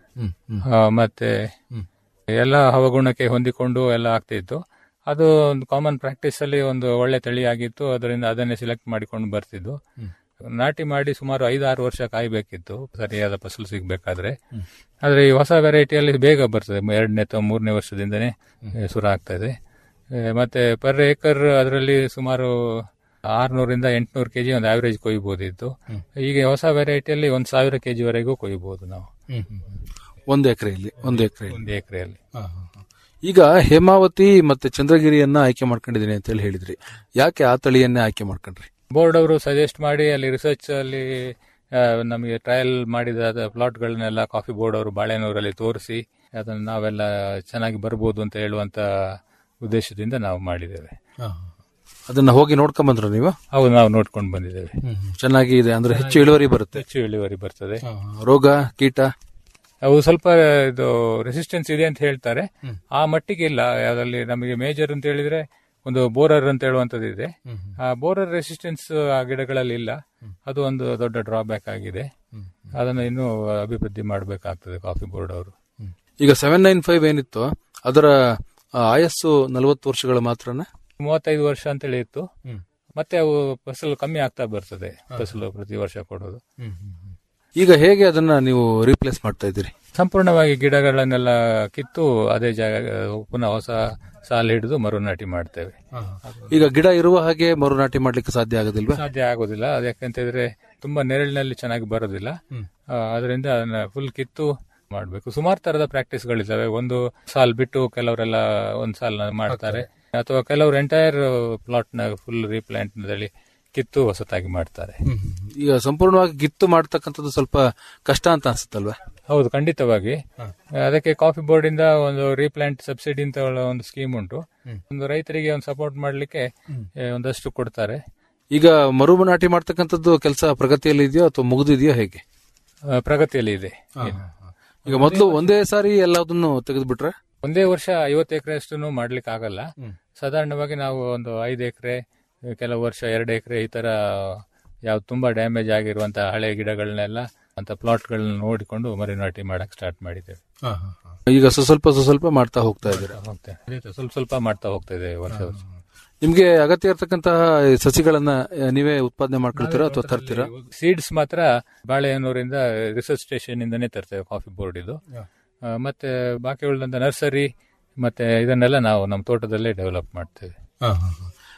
ಆ, ಮತ್ತೆ ಎಲ್ಲ ಹವಗುಣಕ್ಕೆ ಹೊಂದಿಕೊಂಡು ಎಲ್ಲ ಆಗ್ತಿತ್ತು ಅದು ಒಂದು ಕಾಮನ್ ಪ್ರಾಕ್ಟೀಸ್ ಅಲ್ಲಿ ಒಂದು ಒಳ್ಳೆ ತಳಿ ಆಗಿತ್ತು ಅದರಿಂದ ಅದನ್ನೇ ಸೆಲೆಕ್ಟ್ ಮಾಡಿಕೊಂಡು ಬರ್ತಿದ್ದು ನಾಟಿ ಮಾಡಿ ಸುಮಾರು ಐದಾರು ವರ್ಷ ಕಾಯ್ಬೇಕಿತ್ತು ಸರಿಯಾದ ಫಸಲು ಸಿಗ್ಬೇಕಾದ್ರೆ ಆದ್ರೆ ಈ ಹೊಸ ವೆರೈಟಿಯಲ್ಲಿ ಬೇಗ ಬರ್ತದೆ ಎರಡನೇ ಅಥವಾ ಮೂರನೇ ವರ್ಷದಿಂದನೇ ಏ, ಶುರು ಆಗ್ತಾ ಇದೆ ಏ, ಮತ್ತೆ ಪರ್ ಏಕರ್ ಅದರಲ್ಲಿ ಸುಮಾರು ಆರ್ನೂರಿಂದ ಎಂಟುನೂರು ಕೆಜಿ ಒಂದು ಆವರೇಜ್ ಕೊಯ್ಬೋದಿತ್ತು ಈಗ ಹೊಸ ವೆರೈಟಿಯಲ್ಲಿ ಒಂದು ಸಾವಿರ ಕೆಜಿ ವರೆಗೂ ಕೊಯ್ಬೋದು ನಾವು ಒಂದು ಎಕರೆಯಲ್ಲಿ ಒಂದು ಎಕರೆ ಒಂದು ಎಕರೆಯಲ್ಲಿ ಈಗ ಹೇಮಾವತಿ ಮತ್ತೆ ಚಂದ್ರಗಿರಿಯನ್ನ ಆಯ್ಕೆ ಮಾಡ್ಕೊಂಡಿದ್ದೀನಿ ಅಂತ ಹೇಳಿ ಹೇಳಿದ್ರಿ ಯಾಕೆ ಆ ತಳಿಯನ್ನೇ ಆಯ್ಕೆ ಮಾಡ್ಕೊಂಡ್ರಿ ಬೋರ್ಡ್ ಅವರು ಸಜೆಸ್ಟ್ ಮಾಡಿ ಅಲ್ಲಿ ರಿಸರ್ಚ್ ಅಲ್ಲಿ ಆ, ನಮಗೆ ಟ್ರಯಲ್ ಮಾಡಿದ ಪ್ಲಾಟ್ಗಳನ್ನೆಲ್ಲ ಕಾಫಿ ಬೋರ್ಡ್ ಅವರು ಬಾಳೆನೂರಲ್ಲಿ ತೋರಿಸಿ ಅದನ್ನು ನಾವೆಲ್ಲ ಚೆನ್ನಾಗಿ ಬರ್ಬೋದು ಅಂತ ಹೇಳುವಂತ ಉದ್ದೇಶದಿಂದ ನಾವು ಮಾಡಿದ್ದೇವೆ ಅದನ್ನ ಹೋಗಿ ನೋಡ್ಕೊಂಡ್ ಬಂದ್ರ ನೀವು ಹೌದು ನಾವು ನೋಡ್ಕೊಂಡು ಬಂದಿದ್ದೇವೆ ಚೆನ್ನಾಗಿ ಇದೆ ಅಂದ್ರೆ ಹೆಚ್ಚು ಇಳುವರಿ ಬರುತ್ತೆ ಹೆಚ್ಚು ಇಳುವರಿ ಬರ್ತದೆ ರೋಗ ಕೀಟ ಅವು ಸ್ವಲ್ಪ ಇದು ರೆಸಿಸ್ಟೆನ್ಸ್ ಇದೆ ಅಂತ ಹೇಳ್ತಾರೆ ಆ ಮಟ್ಟಿಗೆ ಇಲ್ಲ ಅದರಲ್ಲಿ ನಮಗೆ ಮೇಜರ್ ಅಂತ ಹೇಳಿದ್ರೆ ಒಂದು ಬೋರರ್ ಅಂತ ಹೇಳುವಂತದ್ದು ಇದೆ ಆ ಬೋರರ್ ರೆಸಿಸ್ಟೆನ್ಸ್ ಆ ಗಿಡಗಳಲ್ಲಿ ಇಲ್ಲ ಅದು ಒಂದು ದೊಡ್ಡ ಡ್ರಾಬ್ಯಾಕ್ ಆಗಿದೆ ಅದನ್ನು ಇನ್ನೂ ಅಭಿವೃದ್ಧಿ ಮಾಡಬೇಕಾಗ್ತದೆ ಕಾಫಿ ಬೋರ್ಡ್ ಅವರು ಈಗ ಸೆವೆನ್ ನೈನ್ ಫೈವ್ ಏನಿತ್ತು ಅದರ ಆ, ಆಯಸ್ಸು ನಲವತ್ತು ವರ್ಷಗಳ ಮಾತ್ರನ ಮೂವತ್ತೈದು ವರ್ಷ ಅಂತೇಳಿ ಇತ್ತು ಮತ್ತೆ ಅವು ಫಸಲು ಕಮ್ಮಿ ಆಗ್ತಾ ಬರ್ತದೆ ಫಸಲು ಪ್ರತಿ ವರ್ಷ ಕೊಡೋದು ಈಗ ಹೇಗೆ ಅದನ್ನ ನೀವು ರೀಪ್ಲೇಸ್ ಮಾಡ್ತಾ ಇದ್ದೀರಿ ಸಂಪೂರ್ಣವಾಗಿ ಗಿಡಗಳನ್ನೆಲ್ಲ ಕಿತ್ತು ಅದೇ ಜಾಗ ಪುನಃ ಹೊಸ ಸಾಲು ಹಿಡಿದು ಮರುನಾಟಿ ಮಾಡ್ತೇವೆ ಈಗ ಗಿಡ ಇರುವ ಹಾಗೆ ಮರುನಾಟಿ ಮಾಡ್ಲಿಕ್ಕೆ ಸಾಧ್ಯ ಆಗೋದಿಲ್ವಾ ಸಾಧ್ಯ ಆಗೋದಿಲ್ಲ ಅದು ಯಾಕಂತಂದ್ರೆ ತುಂಬಾ ನೆರಳಿನಲ್ಲಿ ಚೆನ್ನಾಗಿ ಬರೋದಿಲ್ಲ ಆ, ಅದರಿಂದ ಅದನ್ನ ಫುಲ್ ಕಿತ್ತು ಮಾಡಬೇಕು ಸುಮಾರು ತರದ ಪ್ರಾಕ್ಟೀಸ್ಗಳಿದ್ದಾವೆ ಒಂದು ಸಾಲ್ ಬಿಟ್ಟು ಕೆಲವರೆಲ್ಲ ಒಂದ್ ಸಾಲ್ ಮಾಡ್ತಾರೆ ಅಥವಾ ಕೆಲವರು ಎಂಟೈರ್ ಪ್ಲಾಟ್ ನ ಫುಲ್ ರೀಪ್ಲಾಂಟ್ ನಲ್ಲಿ ಕಿತ್ತು ಹೊಸತಾಗಿ ಮಾಡ್ತಾರೆ ಈಗ ಸಂಪೂರ್ಣವಾಗಿ ಗಿತ್ತು ಮಾಡ್ತಕ್ಕಂಥದ್ದು ಸ್ವಲ್ಪ ಕಷ್ಟ ಅಂತ ಅನ್ಸುತ್ತಲ್ವಾ ಹೌದು ಖಂಡಿತವಾಗಿ ಅದಕ್ಕೆ ಕಾಫಿ ಬೋರ್ಡ್ ಇಂದ ಒಂದು ರೀಪ್ಲಾಂಟ್ ಸಬ್ಸಿಡಿ ಅಂತ ಹೇಳೋ ಒಂದು ಸ್ಕೀಮ್ ಉಂಟು ಒಂದು ರೈತರಿಗೆ ಒಂದು ಸಪೋರ್ಟ್ ಮಾಡ್ಲಿಕ್ಕೆ ಏ, ಒಂದಷ್ಟು ಕೊಡ್ತಾರೆ ಈಗ ಮರುನಾಟಿ ಮಾಡ್ತಕ್ಕಂಥದ್ದು ಕೆಲಸ ಪ್ರಗತಿಯಲ್ಲಿ ಇದೆಯೋ ಅಥವಾ ಮುಗಿದಿದೆಯೋ ಹೇಗೆ ಆ, ಪ್ರಗತಿಯಲ್ಲಿ ಇದೆ ಈಗ ಮೊದಲು ಒಂದೇ ಸಾರಿ ಎಲ್ಲದನ್ನು ತೆಗೆದುಬಿಟ್ರೆ ಒಂದೇ ವರ್ಷ ಐವತ್ತು ಎಕರೆ ಅಷ್ಟು ಮಾಡ್ಲಿಕ್ಕೆ ಆಗಲ್ಲ ಸಾಧಾರಣವಾಗಿ ನಾವು ಒಂದು ಐದು ಎಕರೆ ಕೆಲವು ವರ್ಷ ಎರಡು ಎಕರೆ ಈ ತರ ಯಾವ ತುಂಬಾ ಡ್ಯಾಮೇಜ್ ಆಗಿರುವಂತಹ ಹಳೆ ಗಿಡಗಳನ್ನೆಲ್ಲ ಅಂತ ಪ್ಲಾಟ್ಗಳನ್ನ ನೋಡಿಕೊಂಡು ಮರಿನಾಟಿ ಮಾಡಕ್ ಸ್ಟಾರ್ಟ್ ಮಾಡಿದ್ದೇವೆ ಈಗ ಸ್ವಲ್ಪ ಸ್ವಲ್ಪ ಮಾಡ್ತಾ ಹೋಗ್ತಾ ಇದ್ದೀರಾ ಹೋಗ್ತೇವೆ ಅದೇ ತರ ಸ್ವಲ್ಪ ಸ್ವಲ್ಪ ಮಾಡ್ತಾ ಹೋಗ್ತಾ ಇದ್ದೇವೆ ವರ್ಷ ವರ್ಷ ನಿಮ್ಗೆ ಅಗತ್ಯ ಇರತಕ್ಕಂತಹ ಸಸಿಗಳನ್ನ ಆ, ನೀವೇ ಉತ್ಪಾದನೆ ಮಾಡ್ಕೊಳ್ತೀರಾ ಅಥವಾ ತರ್ತೀರಾ ಸೀಡ್ಸ್ ಮಾತ್ರ ಬಾಳೆಹೊನ್ನೂರಿಂದ ರಿಸರ್ಚ್ ಸ್ಟೇಷನ್ ಇಂದನೇ ತರ್ತೇವೆ ಕಾಫಿ ಬೋರ್ಡ್ ಇದು ಆ, ಮತ್ತೆ ಬಾಕಿ ಉಳಿದಂತ ನರ್ಸರಿ ಮತ್ತೆ ಇದನ್ನೆಲ್ಲ ನಾವು ನಮ್ಮ ತೋಟದಲ್ಲೇ ಡೆವಲಪ್ ಮಾಡ್ತೇವೆ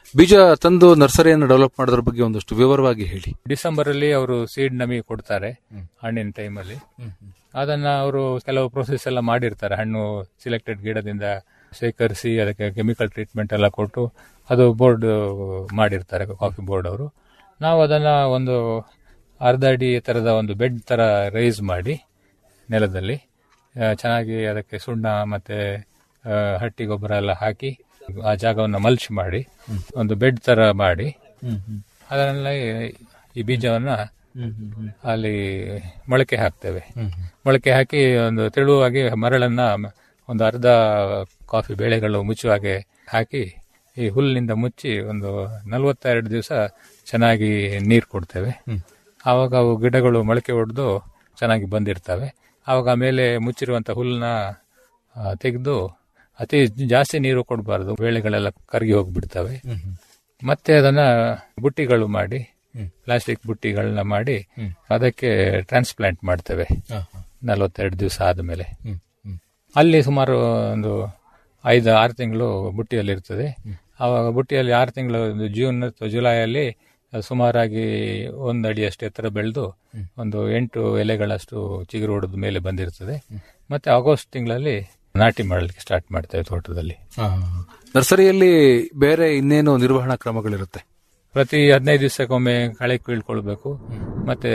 ಬೀಜ ತಂದು ನರ್ಸರಿಯನ್ನು ಡೆವಲಪ್ ಮಾಡೋದ್ರ ಬಗ್ಗೆ ಒಂದಷ್ಟು ವಿವರವಾಗಿ ಹೇಳಿ ಡಿಸೆಂಬರ್ ಅಲ್ಲಿ ಅವರು ಸೀಡ್ ನಮಗೆ ಕೊಡ್ತಾರೆ ಹಣ್ಣಿನ ಟೈಮಲ್ಲಿ ಅದನ್ನ ಅವರು ಕೆಲವು ಪ್ರೊಸೆಸ್ ಎಲ್ಲ ಮಾಡಿರ್ತಾರೆ ಹಣ್ಣು ಸಿಲೆಕ್ಟೆಡ್ ಗಿಡದಿಂದ ಶೇಖರಿಸಿ ಅದಕ್ಕೆ ಕೆಮಿಕಲ್ ಟ್ರೀಟ್ಮೆಂಟ್ ಎಲ್ಲ ಕೊಟ್ಟು ಅದು ಬೋರ್ಡ್ ಮಾಡಿರ್ತಾರೆ ಕಾಫಿ ಬೋರ್ಡ್ ಅವರು ನಾವು ಅದನ್ನ ಒಂದು ಅರ್ಧ ಅಡಿ ಎತ್ತರದ ಒಂದು ಬೆಡ್ ತರ ರೈಸ್ ಮಾಡಿ ನೆಲದಲ್ಲಿ ಆ, ಚೆನ್ನಾಗಿ ಅದಕ್ಕೆ ಸುಣ್ಣ ಮತ್ತೆ ಆ, ಹಟ್ಟಿ ಗೊಬ್ಬರ ಎಲ್ಲ ಹಾಕಿ ಆ ಜಾಗವನ್ನು ಮಲ್ಚ್ ಮಾಡಿ ಒಂದು ಬೆಡ್ ತರ ಮಾಡಿ ಅದನ್ನೆಲ್ಲ ಈ- ಈ ಬೀಜವನ್ನ ಅಲ್ಲಿ ಮೊಳಕೆ ಹಾಕ್ತೇವೆ ಮೊಳಕೆ ಹಾಕಿ ಒಂದು ತೆಳುವಾಗಿ ಮರಳನ್ನ ಮ- ಒಂದು ಅರ್ಧ ಕಾಫಿ ಬೆಳೆಗಳು ಮುಚ್ಚುವ ಹಾಗೆ ಹಾಕಿ ಈ ಹುಲ್ಲಿನಿಂದ ಮುಚ್ಚಿ ಒಂದು ನಲವತ್ತೆರಡು ದಿವಸ ಚೆನ್ನಾಗಿ ನೀರು ಕೊಡ್ತೇವೆ ಆವಾಗ ಅವು ಗಿಡಗಳು ಮೊಳಕೆ ಹೊಡೆದು ಚೆನ್ನಾಗಿ ಬಂದಿರ್ತವೆ ಆವಾಗ ಮೇಲೆ ಮುಚ್ಚಿರುವಂತ ಹುಲ್ಲನ್ನ ತೆಗೆದು ಅತಿ ಜಾಸ್ತಿ ನೀರು ಕೊಡಬಾರ್ದು ಬೇಳೆಗಳೆಲ್ಲ ಕರಗಿ ಹೋಗ್ಬಿಡ್ತವೆ ಮತ್ತೆ ಅದನ್ನ ಬುಟ್ಟಿಗಳು ಮಾಡಿ ಪ್ಲಾಸ್ಟಿಕ್ ಬುಟ್ಟಿಗಳನ್ನ ಮಾಡಿ ಅದಕ್ಕೆ ಟ್ರಾನ್ಸ್ಪ್ಲಾಂಟ್ ಮಾಡ್ತೇವೆ ನಲವತ್ತೆರಡು ದಿವಸ ಆದಮೇಲೆ ಅಲ್ಲಿ ಸುಮಾರು ಒಂದು ಐದು ಆರು ತಿಂಗಳು ಬುಟ್ಟಿಯಲ್ಲಿ ಇರ್ತದೆ ಆವಾಗ ಬುಟ್ಟಿಯಲ್ಲಿ ಆರು ತಿಂಗಳು ಒಂದು ಜೂನ್ ಅಥವಾ ಜುಲೈಯಲ್ಲಿ ಅದು ಸುಮಾರಾಗಿ ಒಂದು ಅಡಿಯಷ್ಟು ಎತ್ತರ ಬೆಳೆದು ಒಂದು ಎಂಟು ಎಲೆಗಳಷ್ಟು ಚಿಗುರು ಹೊಡೆದ ಮೇಲೆ ಬಂದಿರ್ತದೆ ಮತ್ತೆ ಆಗಸ್ಟ್ ತಿಂಗಳಲ್ಲಿ ನಾಟಿ ಮಾಡಲಿಕ್ಕೆ ಸ್ಟಾರ್ಟ್ ಮಾಡ್ತೇವೆ ತೋಟದಲ್ಲಿ ನರ್ಸರಿಯಲ್ಲಿ ಬೇರೆ ಇನ್ನೇನು ನಿರ್ವಹಣಾ ಕ್ರಮಗಳಿರುತ್ತೆ ಪ್ರತಿ ಹದಿನೈದು ದಿವಸಕ್ಕೊಮ್ಮೆ ಕಳೆ ಕೀಳ್ಕೊಳ್ಬೇಕು ಮತ್ತೆ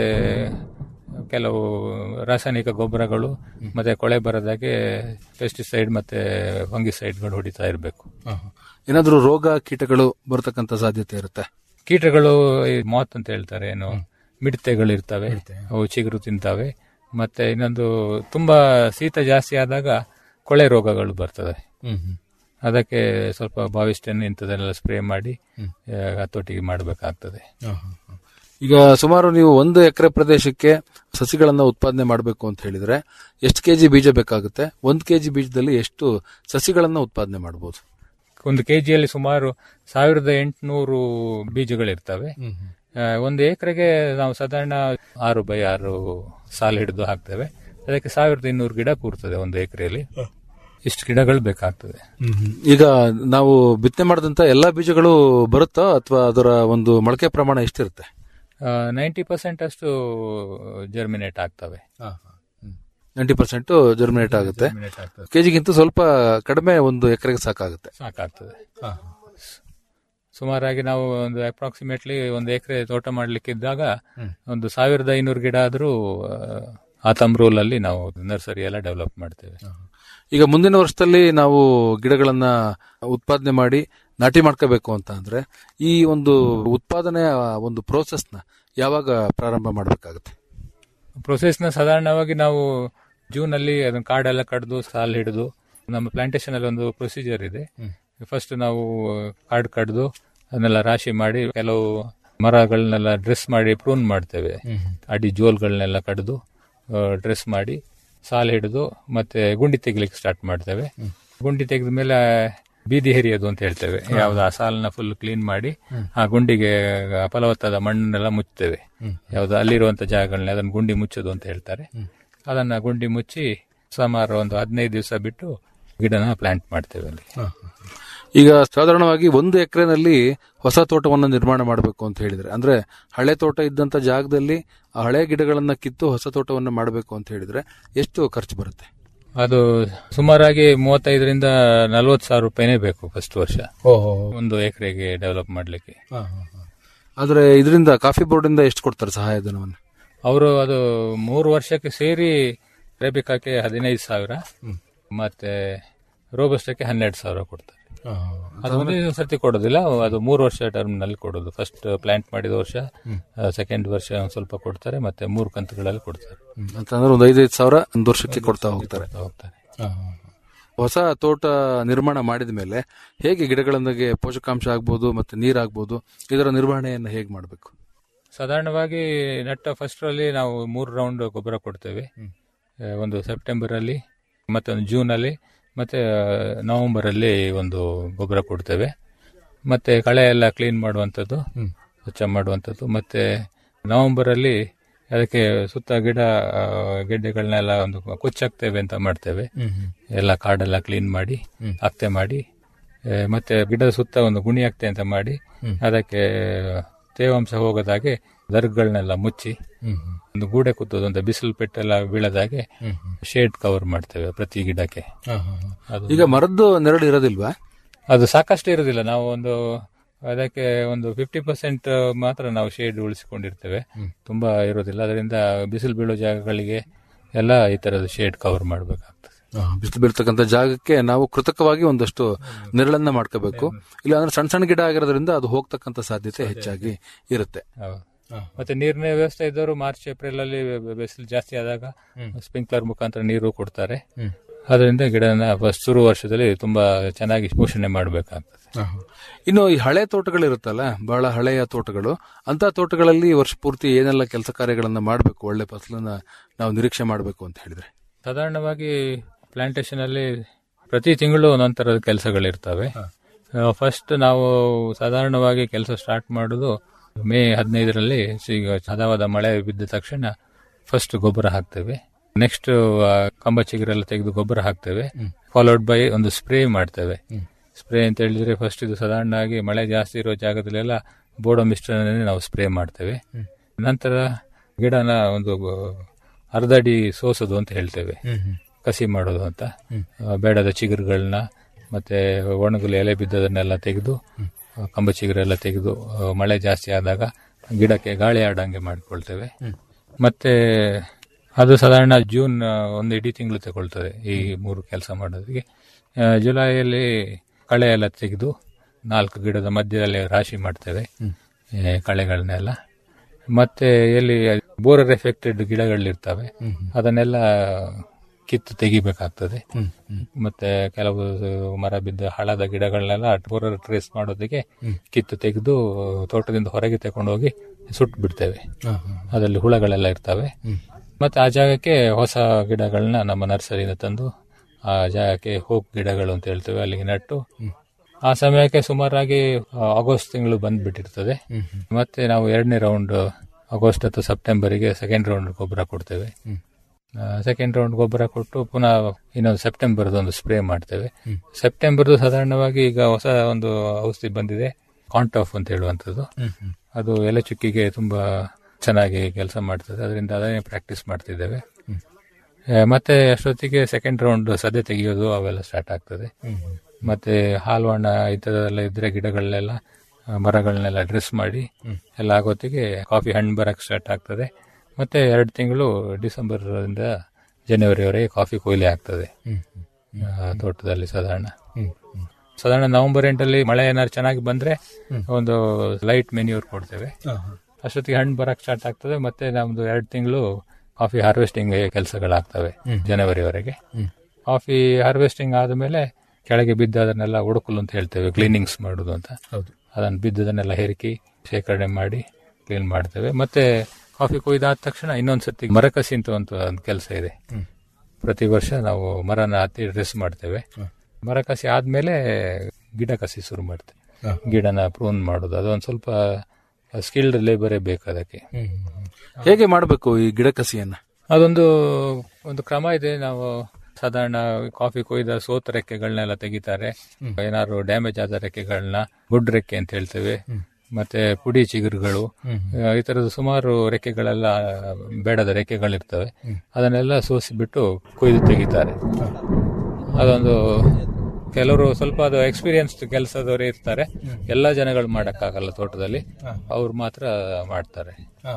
ಕೆಲವು ರಾಸಾಯನಿಕ ಗೊಬ್ಬರಗಳು ಮತ್ತೆ ಕೊಳೆ ಬರದಾಗೆ ಪೆಸ್ಟಿಸೈಡ್ ಮತ್ತೆ ಫಂಗಿಸೈಡ್ಗಳು ಹೊಡಿತಾ ಇರಬೇಕು ಏನಾದ್ರೂ ರೋಗ ಕೀಟಗಳು ಬರತಕ್ಕಂತ ಸಾಧ್ಯತೆ ಇರುತ್ತೆ ಕೀಟಗಳು ಈ ಮಾತ್ ಅಂತ ಹೇಳ್ತಾರೆ ಏನು ಮಿಡತೆಗಳು ಇರ್ತವೆ ಅವು ಚಿಗುರು ತಿಂತವೆ ಮತ್ತೆ ಇನ್ನೊಂದು ತುಂಬಾ ಶೀತ ಜಾಸ್ತಿ ಆದಾಗ ಕೊಳೆ ರೋಗಗಳು ಬರ್ತದೆ ಅದಕ್ಕೆ ಸ್ವಲ್ಪ ಬಾವಿಸ್ಟೆನ್ ಇಂಥದನ್ನೆಲ್ಲ ಸ್ಪ್ರೇ ಮಾಡಿ ಆ, ಹತೋಟಿಗೆ ಮಾಡಬೇಕಾಗ್ತದೆ ಈಗ ಸುಮಾರು ನೀವು ಒಂದು ಎಕರೆ ಪ್ರದೇಶಕ್ಕೆ ಸಸಿಗಳನ್ನ ಉತ್ಪಾದನೆ ಮಾಡಬೇಕು ಅಂತ ಹೇಳಿದ್ರೆ ಎಷ್ಟು ಕೆಜಿ ಬೀಜ ಬೇಕಾಗುತ್ತೆ ಒಂದು ಕೆಜಿ ಬೀಜದಲ್ಲಿ ಎಷ್ಟು ಸಸಿಗಳನ್ನ ಉತ್ಪಾದನೆ ಮಾಡಬಹುದು ಒಂದು ಕೆಜಿಯಲ್ಲಿ ಸುಮಾರು ಸಾವಿರದ ಎಂಟುನೂರು ಬೀಜಗಳಿರ್ತವೆ ಆ, ಒಂದು ಎಕರೆಗೆ ನಾವು ಸಾಧಾರಣ ಆರು ಬೈ ಆರು ಸಾಲು ಹಿಡಿದು ಹಾಕ್ತೇವೆ ಅದಕ್ಕೆ ಸಾವಿರದ ಇನ್ನೂರು ಗಿಡ ಕೂರ್ತದೆ ಒಂದು ಎಕರೆಯಲ್ಲಿ ಇಷ್ಟು ಗಿಡಗಳು ಬೇಕಾಗ್ತದೆ ಈಗ ನಾವು ಬಿತ್ತನೆ ಮಾಡಿದಂತ ಎಲ್ಲಾ ಬೀಜಗಳು ಬರುತ್ತಾ ಅಥವಾ ಅದರ ಒಂದು ಮೊಳಕೆ ಪ್ರಮಾಣ ಎಷ್ಟಿರುತ್ತೆ ನೈಂಟಿ ಪರ್ಸೆಂಟ್ ಅಷ್ಟು ಜರ್ಮಿನೇಟ್ ಆಗ್ತವೆ ನೈಂಟಿ ಪರ್ಸೆಂಟ್ ಜರ್ಮಿನೇಟ್ ಆಗುತ್ತೆ Germinate ಆಗ್ತದೆ. ಕೆಜಿಗಿಂತ ಸ್ವಲ್ಪ ಕಡಿಮೆ ಒಂದು ಎಕರೆಗೆ ಸಾಕಾಗುತ್ತೆ ಸಾಕಾಗ್ತದೆ ಸುಮಾರಾಗಿ ನಾವು ಒಂದು ಅಪ್ರಾಕ್ಸಿಮೇಟ್ಲಿ ಒಂದು ಎಕರೆ ತೋಟ ಮಾಡ್ಲಿಕ್ಕಿದ್ದಾಗ ಒಂದು ಸಾವಿರದ ಐನೂರು ಗಿಡ ಆದ್ರೂ ಆ ತಮ್ರೂಲ್ ಅಲ್ಲಿ ನಾವು ನರ್ಸರಿ ಎಲ್ಲ ಡೆವಲಪ್ ಮಾಡ್ತೇವೆ ಈಗ ಮುಂದಿನ ವರ್ಷದಲ್ಲಿ ನಾವು ಗಿಡಗಳನ್ನ ಉತ್ಪಾದನೆ ಮಾಡಿ ನಾಟಿ ಮಾಡ್ಕೋಬೇಕು ಅಂತ ಅಂದ್ರೆ ಈ ಒಂದು ಉತ್ಪಾದನೆಯ ಒಂದು ಪ್ರೋಸೆಸ್ ನ ಯಾವಾಗ ಪ್ರಾರಂಭ ಮಾಡಬೇಕಾಗುತ್ತೆ ಪ್ರೊಸೆಸ್ನ ಸಾಧಾರಣವಾಗಿ ನಾವು ಜೂನ್ ಅಲ್ಲಿ ಅದನ್ನ ಕಾಡೆಲ್ಲ ಕಡ್ದು ಸಾಲ್ ಹಿಡಿದು ನಮ್ಮ ಪ್ಲಾಂಟೇಶನ್ ಅಲ್ಲಿ ಒಂದು ಪ್ರೊಸೀಜರ್ ಇದೆ ಫಸ್ಟ್ ನಾವು ಕಾಡು ಕಡ್ದು ಅದನ್ನೆಲ್ಲ ರಾಶಿ ಮಾಡಿ ಕೆಲವು ಮರಗಳನ್ನೆಲ್ಲ ಡ್ರೆಸ್ ಮಾಡಿ ಪ್ರೂನ್ ಮಾಡ್ತೇವೆ ಅಡಿ ಜೋಲ್ಗಳನ್ನೆಲ್ಲ ಕಡ್ದು ಡ್ರೆಸ್ ಮಾಡಿ ಸಾಲ್ ಹಿಡಿದು ಮತ್ತೆ ಗುಂಡಿ ತೆಗಿಲಿಕ್ಕೆ ಸ್ಟಾರ್ಟ್ ಮಾಡ್ತೇವೆ ಗುಂಡಿ ತೆಗೆದ ಮೇಲೆ ಬೀದಿ ಹೆರಿಯೋದು ಅಂತ ಹೇಳ್ತೇವೆ ಯಾವ್ದು ಆ ಸಾಲನ್ನ ಫುಲ್ ಕ್ಲೀನ್ ಮಾಡಿ ಆ ಗುಂಡಿಗೆ ಫಲವತ್ತಾದ ಮಣ್ಣನ್ನೆಲ್ಲ ಮುಚ್ತೇವೆ ಯಾವ್ದು ಅಲ್ಲಿರುವಂತ ಜಾಗಗಳನ್ನ ಅದನ್ನ ಗುಂಡಿ ಮುಚ್ಚೋದು ಅಂತ ಹೇಳ್ತಾರೆ ಅದನ್ನ ಗುಂಡಿ ಮುಚ್ಚಿ ಸುಮಾರು ಒಂದು ಹದಿನೈದು ದಿವಸ ಬಿಟ್ಟು ಗಿಡನ ಪ್ಲಾಂಟ್ ಮಾಡ್ತೇವೆ ಅಲ್ಲಿ ಈಗ ಸಾಧಾರಣವಾಗಿ ಒಂದು ಎಕರೆನಲ್ಲಿ ಹೊಸ ತೋಟವನ್ನು ನಿರ್ಮಾಣ ಮಾಡಬೇಕು ಅಂತ ಹೇಳಿದ್ರೆ ಅಂದ್ರೆ ಹಳೆ ತೋಟ ಇದ್ದಂತ ಜಾಗದಲ್ಲಿ ಆ ಹಳೆ ಗಿಡಗಳನ್ನ ಕಿತ್ತು ಹೊಸ ತೋಟವನ್ನು ಮಾಡಬೇಕು ಅಂತ ಹೇಳಿದ್ರೆ ಎಷ್ಟು ಖರ್ಚು ಬರುತ್ತೆ ಅದು ಸುಮಾರಾಗಿ ಮೂವತ್ತೈದರಿಂದ ನಲ್ವತ್ತು ಸಾವಿರ ರೂಪಾಯಿನೇ ಬೇಕು ಫಸ್ಟ್ ವರ್ಷ ಒಂದು ಎಕರೆಗೆ ಡೆವಲಪ್ ಮಾಡ್ಲಿಕ್ಕೆ ಆದ್ರೆ ಇದರಿಂದ ಕಾಫಿ ಬೋರ್ಡ್ ಇಂದ ಎಷ್ಟು ಕೊಡ್ತಾರೆ ಸಹಾಯಧನವನ್ನು ಅವರು ಅದು ಮೂರು ವರ್ಷಕ್ಕೆ ಸೇರಿ ರೇಬಿಕಾಕ್ಕೆ ಹದಿನೈದು ಸಾವಿರ ಮತ್ತೆ ರೋಬಸ್ಟಕ್ಕೆ ಹನ್ನೆರಡು ಸಾವಿರ ಕೊಡ್ತಾರೆ ಅದು ಒಂದೇ ಸರ್ತಿ ಕೊಡೋದಿಲ್ಲ ಅದು ಮೂರು ವರ್ಷ ಟರ್ಮ್ ನಲ್ಲಿ ಕೊಡೋದು ಫಸ್ಟ್ ಪ್ಲಾಂಟ್ ಮಾಡಿದ ವರ್ಷ ಸೆಕೆಂಡ್ ವರ್ಷ ಒಂದ್ ಸ್ವಲ್ಪ ಕೊಡ್ತಾರೆ ಮತ್ತೆ ಮೂರು ಕಂತುಗಳಲ್ಲಿ ಕೊಡ್ತಾರೆ ಅಂತಂದ್ರೆ ಒಂದು ಐದೈದು ಸಾವಿರ ಒಂದು ವರ್ಷಕ್ಕೆ ಕೊಡ್ತಾ ಹೋಗ್ತಾರೆ ಹೋಗ್ತಾರೆ ಹೊಸ ತೋಟ ನಿರ್ಮಾಣ ಮಾಡಿದ ಮೇಲೆ ಹೇಗೆ ಗಿಡಗಳಿಗೆ ಪೋಷಕಾಂಶ ಆಗ್ಬೋದು ಮತ್ತೆ ನೀರಾಗ್ಬೋದು ಇದರ ನಿರ್ವಹಣೆಯನ್ನು ಹೇಗೆ ಮಾಡಬೇಕು ಸಾಧಾರಣವಾಗಿ ನಟ್ಟ ಫಸ್ಟ್ ಅಲ್ಲಿ ನಾವು ಮೂರು ರೌಂಡ್ ಗೊಬ್ಬರ ಕೊಡ್ತೇವೆ ಆ, ಒಂದು ಸೆಪ್ಟೆಂಬರ್ ಅಲ್ಲಿ ಮತ್ತೆ ಒಂದು ಜೂನ್ ಅಲ್ಲಿ ಮತ್ತೆ ನವೆಂಬರ್ ಅಲ್ಲಿ ಒಂದು ಗೊಬ್ಬರ ಕೊಡ್ತೇವೆ ಮತ್ತೆ ಕಳೆ ಎಲ್ಲ ಕ್ಲೀನ್ ಮಾಡುವಂಥದ್ದು ಸ್ವಚ್ಛ ಮಾಡುವಂಥದ್ದು ಮತ್ತೆ ನವೆಂಬರ್ ಅಲ್ಲಿ ಅದಕ್ಕೆ ಸುತ್ತ ಗಿಡ ಆ, ಗೆಡ್ಡೆಗಳನ್ನೆಲ್ಲ ಒಂದು ಕೊಚ್ಚಾಕ್ತೇವೆ ಅಂತ ಮಾಡ್ತೇವೆ ಎಲ್ಲ ಕಾಡೆಲ್ಲ ಕ್ಲೀನ್ ಮಾಡಿ ಅಕ್ತೆ ಮಾಡಿ ಆ, ಮತ್ತೆ ಗಿಡದ ಸುತ್ತ ಒಂದು ಗುಣಿಯಾಕ್ತೆ ಅಂತ ಮಾಡಿ ಅದಕ್ಕೆ ತೇವಾಂಶ ಹೋಗದಾಗೆ ದರ್ಗಳನ್ನೆಲ್ಲ ಮುಚ್ಚಿ ಒಂದು ಗೂಡೆ ಕುತ್ತೋದು ಅಂತ ಬಿಸಿಲು ಪೆಟ್ಟೆಲ್ಲ ಬೀಳದಾಗೆ ಶೇಡ್ ಕವರ್ ಮಾಡ್ತೇವೆ ಪ್ರತಿ ಗಿಡಕ್ಕೆ ಅದು ಈಗ ಮರದ್ದು ನೆರಳು ಇರೋದಿಲ್ವಾ ಅದು ಸಾಕಷ್ಟು ಇರುವುದಿಲ್ಲ ನಾವು ಒಂದು ಅದಕ್ಕೆ ಒಂದು ಫಿಫ್ಟಿ ಪರ್ಸೆಂಟ್ ಮಾತ್ರ ನಾವು ಶೇಡ್ ಉಳಿಸಿಕೊಂಡಿರ್ತೇವೆ ತುಂಬಾ ಇರೋದಿಲ್ಲ ಅದರಿಂದ ಬಿಸಿಲು ಬೀಳೋ ಜಾಗಗಳಿಗೆ ಎಲ್ಲ ಈ ತರದ ಶೇಡ್ ಕವರ್ ಮಾಡಬೇಕಾಗ್ತದೆ ಬಿಸಿಲು ಬೀಳ್ತಕ್ಕಂಥ ಜಾಗಕ್ಕೆ ನಾವು ಕೃತಕವಾಗಿ ಒಂದಷ್ಟು ನೆರಳನ್ನ ಮಾಡ್ಕೋಬೇಕು ಇಲ್ಲ ಅಂದ್ರೆ ಸಣ್ಣ ಸಣ್ಣ ಗಿಡ ಆಗಿರೋದ್ರಿಂದ ಅದು ಹೋಗ್ತಕ್ಕಂಥ ಸಾಧ್ಯತೆ ಹೆಚ್ಚಾಗಿ ಇರುತ್ತೆ ಹೌದು. ಮತ್ತೆ ನೀರಿನ ವ್ಯವಸ್ಥೆ ಇದ್ದವರು ಮಾರ್ಚ್ ಏಪ್ರಿಲ್ ಅಲ್ಲಿ ಬೆ- ಬಿಸಿಲು ಜಾಸ್ತಿ ಆದಾಗ ಸ್ಪ್ರಿಂಕ್ಲರ್ ಮುಖಾಂತರ ನೀರು ಕೊಡ್ತಾರೆ ಅದರಿಂದ ಗಿಡನ ಫಸ್ಟ್ ಶುರು ವರ್ಷದಲ್ಲಿ ತುಂಬಾ ಚೆನ್ನಾಗಿ ಪೋಷಣೆ ಮಾಡಬೇಕಾಗ್ತದೆ ಇನ್ನು ಈ ಹಳೆ ತೋಟಗಳಿರುತ್ತಲ್ಲ ಬಹಳ ಹಳೆಯ ತೋಟಗಳು ಅಂತ ತೋಟಗಳಲ್ಲಿ ವರ್ಷ ಪೂರ್ತಿ ಏನೆಲ್ಲ ಕೆಲಸ ಕಾರ್ಯಗಳನ್ನ ಮಾಡಬೇಕು ಒಳ್ಳೆ ಫಸಲನ್ನ ನಾವು ನಿರೀಕ್ಷೆ ಮಾಡಬೇಕು ಅಂತ ಹೇಳಿದ್ರೆ ಸಾಧಾರಣವಾಗಿ ಪ್ಲಾಂಟೇಶನ್ ಅಲ್ಲಿ ಪ್ರತಿ ತಿಂಗಳು ಒಂದೊಂದ್ ತರದ ಕೆಲಸಗಳಿರ್ತವೆ ಫಸ್ಟ್ ನಾವು ಸಾಧಾರಣವಾಗಿ ಕೆಲಸ ಸ್ಟಾರ್ಟ್ ಮಾಡೋದು ಮೇ ಹದಿನೈದರಲ್ಲಿ ಈಗ ಹದವಾದ ಮಳೆ ಬಿದ್ದ ತಕ್ಷಣ ಫಸ್ಟ್ ಗೊಬ್ಬರ ಹಾಕ್ತೇವೆ ನೆಕ್ಸ್ಟ್ ಕಂಬ ಚಿಗುರೆಲ್ಲ ತೆಗೆದು ಗೊಬ್ಬರ ಹಾಕ್ತೇವೆ ಫಾಲೋಡ್ ಬೈ ಒಂದು ಸ್ಪ್ರೇ ಮಾಡ್ತೇವೆ ಸ್ಪ್ರೇ ಅಂತ ಹೇಳಿದ್ರೆ ಫಸ್ಟ್ ಇದು ಸಾಧಾರಣವಾಗಿ ಮಳೆ ಜಾಸ್ತಿ ಇರೋ ಜಾಗದಲ್ಲೆಲ್ಲ ಬೋಡೋ ಮಿಶ್ರಣನೇ ನಾವು ಸ್ಪ್ರೇ ಮಾಡ್ತೇವೆ ನಂತರ ಗಿಡನ ಒಂದು ಅರ್ಧ ಅಡಿ ಸೋಸೋದು ಅಂತ ಹೇಳ್ತೇವೆ ಕಸಿ ಮಾಡೋದು ಅಂತ ಆ, ಬೇಡದ ಚಿಗುರುಗಳನ್ನ ಮತ್ತೆ ಒಣಗಲು ಎಲೆ ಬಿದ್ದದನ್ನೆಲ್ಲ ತೆಗೆದು ಆ, ಕಂಬ ಚಿಗುರೆಲ್ಲ ತೆಗೆದು ಆ, ಮಳೆ ಜಾಸ್ತಿ ಆದಾಗ ಗಿಡಕ್ಕೆ ಗಾಳಿ ಆಡಂಗೆ ಮಾಡಿಕೊಳ್ತೇವೆ ಮತ್ತೆ ಅದು ಸಾಧಾರಣ ಜೂನ್ ಆ, ಒಂದು ಇಡೀ ತಿಂಗಳು ತಗೊಳ್ತದೆ ಈ ಮೂರು ಕೆಲಸ ಮಾಡೋದಕ್ಕೆ ಆ, ಜುಲೈಯಲ್ಲಿ ಕಳೆ ಎಲ್ಲ ತೆಗೆದು ನಾಲ್ಕು ಗಿಡದ ಮಧ್ಯದಲ್ಲಿ ರಾಶಿ ಮಾಡ್ತೇವೆ ಆ, ಕಳೆಗಳನ್ನೆಲ್ಲ ಮತ್ತೆ ಎಲ್ಲಿ ಬೋರರ್ ಎಫೆಕ್ಟೆಡ್ ಗಿಡಗಳಿರ್ತವೆ ಅದನ್ನೆಲ್ಲ ಕಿತ್ತು ತೆಗಿಬೇಕಾಗ್ತದೆ ಮತ್ತೆ ಕೆಲವು ಮರ ಬಿದ್ದ ಹಳದ ಗಿಡಗಳನ್ನೆಲ್ಲ ಬೋರರ್ ಟ್ರೇಸ್ ಮಾಡೋದಕ್ಕೆ ಕಿತ್ತು ತೆಗೆದು ತೋಟದಿಂದ ಹೊರಗೆ ತಗೊಂಡೋಗಿ ಸುಟ್ಟು ಬಿಡ್ತೇವೆ ಅದರಲ್ಲಿ ಹುಳಗಳೆಲ್ಲ ಇರ್ತವೆ ಮತ್ತೆ ಆ ಜಾಗಕ್ಕೆ ಹೊಸ ಗಿಡಗಳನ್ನ ನಮ್ಮ ನರ್ಸರಿಯಿಂದ ತಂದು ಆ ಜಾಗಕ್ಕೆ ಹೋಗ್ ಗಿಡಗಳು ಅಂತ ಹೇಳ್ತೇವೆ ಅಲ್ಲಿಗೆ ನಟ್ಟು ಆ ಸಮಯಕ್ಕೆ ಸುಮಾರಾಗಿ ಆ, ಆಗಸ್ಟ್ ತಿಂಗಳು ಬಂದ್ಬಿಟ್ಟಿರ್ತದೆ ಮತ್ತೆ ನಾವು ಎರಡನೇ ರೌಂಡ್ ಆಗಸ್ಟ್ ಅಥವಾ ಸೆಪ್ಟೆಂಬರಿಗೆ ಸೆಕೆಂಡ್ ರೌಂಡ್ ಗೊಬ್ಬರ ಕೊಡ್ತೇವೆ ಸೆಕೆಂಡ್ ರೌಂಡ್ ಗೊಬ್ಬರ ಕೊಟ್ಟು ಪುನಃ ಇನ್ನೊಂದು ಸೆಪ್ಟೆಂಬರ್ ಒಂದು ಸ್ಪ್ರೇ ಮಾಡ್ತೇವೆ ಸೆಪ್ಟೆಂಬರ್ ಸಾಧಾರಣವಾಗಿ ಈಗ ಹೊಸ ಒಂದು ಔಷಧಿ ಬಂದಿದೆ ಕಾಂಟಾಫ್ ಅಂತ ಹೇಳುವಂಥದ್ದು ಅದು ಎಲೆ ಚುಕ್ಕಿಗೆ ತುಂಬಾ ಚೆನ್ನಾಗಿ ಕೆಲಸ ಮಾಡ್ತದೆ ಅದರಿಂದ ಅದನ್ನೇ ಪ್ರಾಕ್ಟೀಸ್ ಮಾಡ್ತಿದ್ದೇವೆ ಆ, ಮತ್ತೆ ಅಷ್ಟೊತ್ತಿಗೆ ಸೆಕೆಂಡ್ ರೌಂಡ್ ಸದೆ ತೆಗೆಯೋದು ಅವೆಲ್ಲ ಸ್ಟಾರ್ಟ್ ಆಗ್ತದೆ ಮತ್ತೆ ಹಾಲ್ವಣ್ಣ ಇಂಥದ್ದೆಲ್ಲ ಇದ್ರೆ ಗಿಡಗಳನ್ನೆಲ್ಲ ಆ, ಮರಗಳನ್ನೆಲ್ಲ ಡ್ರೆಸ್ ಮಾಡಿ ಎಲ್ಲ ಆಗೋತ್ತಿಗೆ ಕಾಫಿ ಹಣ್ಣು ಬರಕ್ ಸ್ಟಾರ್ಟ್ ಆಗ್ತದೆ ಮತ್ತೆ ಎರಡು ತಿಂಗಳು ಡಿಸೆಂಬರ್ ಇಂದ ಜನವರಿವರೆಗೆ ಕಾಫಿ ಕೊಯ್ಲಿ ಆಗ್ತದೆ ಆ, ತೋಟದಲ್ಲಿ ಸಾಧಾರಣ ಸಾಧಾರಣ ನವೆಂಬರ್ ಎಂಟಲ್ಲಿ ಮಳೆ ಏನಾದ್ರು ಚೆನ್ನಾಗಿ ಬಂದ್ರೆ ಒಂದು ಲೈಟ್ ಮೆನ್ಯೂರ್ ಕೊಡ್ತೇವೆ ಅಷ್ಟೊತ್ತಿಗೆ ಹಣ್ಣು ಬರಕ್ ಸ್ಟಾರ್ಟ್ ಆಗ್ತದೆ ಮತ್ತೆ ನಮ್ದು ಎರಡು ತಿಂಗಳು ಕಾಫಿ ಹಾರ್ವೆಸ್ಟಿಂಗ್ ಕೆಲಸಗಳಾಗ್ತವೆ ಜನವರಿವರೆಗೆ ಕಾಫಿ ಹಾರ್ವೆಸ್ಟಿಂಗ್ ಆದಮೇಲೆ ಕೆಳಗೆ ಬಿದ್ದ ಅದನ್ನೆಲ್ಲ ಹುಡುಕಲು ಅಂತ ಹೇಳ್ತೇವೆ ಕ್ಲೀನಿಂಗ್ಸ್ ಮಾಡುದು ಅಂತ ಅದನ್ನು ಬಿದ್ದದನ್ನೆಲ್ಲ ಹೆರುಕಿ ಶೇಖರಣೆ ಮಾಡಿ ಕ್ಲೀನ್ ಮಾಡ್ತೇವೆ ಮತ್ತೆ ಕಾಫಿ ಕೊಯ್ದಾದ ತಕ್ಷಣ ಇನ್ನೊಂದ್ಸತಿ ಮರಕಸಿ ಅಂತ ಒಂದು ಒಂದು ಕೆಲಸ ಇದೆ ಪ್ರತಿ ವರ್ಷ ನಾವು ಮರನ ಹತ್ತಿ ಡ್ರೆಸ್ ಮಾಡ್ತೇವೆ ಮರ ಕಸಿ ಆದ್ಮೇಲೆ ಗಿಡ ಕಸಿ ಶುರು ಮಾಡ್ತೇವೆ ಗಿಡನ ಪ್ರೂನ್ ಮಾಡೋದು ಅದೊಂದು ಸ್ವಲ್ಪ ಸ್ಕಿಲ್ಡ್ ಲೇಬರೇ ಬೇಕು ಅದಕ್ಕೆ ಹೇಗೆ ಮಾಡಬೇಕು ಈ ಗಿಡ ಕಸಿಯನ್ನ ಅದೊಂದು ಒಂದು ಕ್ರಮ ಇದೆ ನಾವು ಸಾಧಾರಣ ಕಾಫಿ ಕೊಯ್ದ ಸೋತ ರೆಕ್ಕೆಗಳನ್ನೆಲ್ಲ ತೆಗಿತಾರೆ ಏನಾದ್ರು ಡ್ಯಾಮೇಜ್ ಆದ ರೆಕ್ಕೆಗಳನ್ನ ಗುಡ್ ರೆಕ್ಕೆ ಅಂತ ಹೇಳ್ತೇವೆ ಮತ್ತೆ ಪುಡಿ ಚಿಗುರುಗಳು ಆ, ಈ ತರದ ಸುಮಾರು ರೆಕ್ಕೆಗಳೆಲ್ಲ ಬೇಡದ ರೆಕ್ಕೆಗಳಿರ್ತವೆ ಅದನ್ನೆಲ್ಲ ಸೋಸಿಬಿಟ್ಟು ಕೊಯ್ದು ತೆಗಿತಾರೆ ಅದೊಂದು ಕೆಲವರು ಸ್ವಲ್ಪ ಅದು ಎಕ್ಸ್ಪೀರಿಯನ್ಸ್ ಕೆಲಸದವರೇ ಇರ್ತಾರೆ ಎಲ್ಲ ಜನಗಳು ಮಾಡಕ್ಕಾಗಲ್ಲ ತೋಟದಲ್ಲಿ ಅವ್ರು ಮಾತ್ರ ಮಾಡ್ತಾರೆ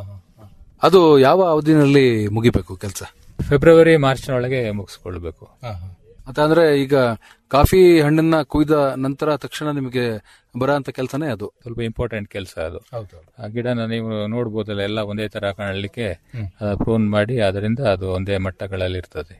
ಅದು ಯಾವ ಅವಧಿನಲ್ಲಿ ಮುಗಿಬೇಕು ಕೆಲಸ ಫೆಬ್ರವರಿ ಮಾರ್ಚ್ನೊಳಗೆ ಮುಗಿಸ್ಕೊಳ್ಬೇಕು ಮತ್ತೆ ಅಂದ್ರೆ ಈಗ ಕಾಫಿ ಹಣ್ಣನ್ನ ಕುಯ್ದ ನಂತರ ತಕ್ಷಣ ನಿಮಗೆ ಬರ ಅಂತ ಕೆಲಸನೇ ಅದು ಸ್ವಲ್ಪ ಇಂಪಾರ್ಟೆಂಟ್ ಕೆಲಸ ಅದು ಆ ಗಿಡನ ನೀವು ನೋಡ್ಬೋದಲ್ಲ ಎಲ್ಲ ಒಂದೇ ತರ ಕಾಣಲಿಕ್ಕೆ ಪ್ರೂನ್ ಮಾಡಿ ಅದರಿಂದ ಅದು ಒಂದೇ ಮಟ್ಟಗಳಲ್ಲಿ ಇರ್ತದೆ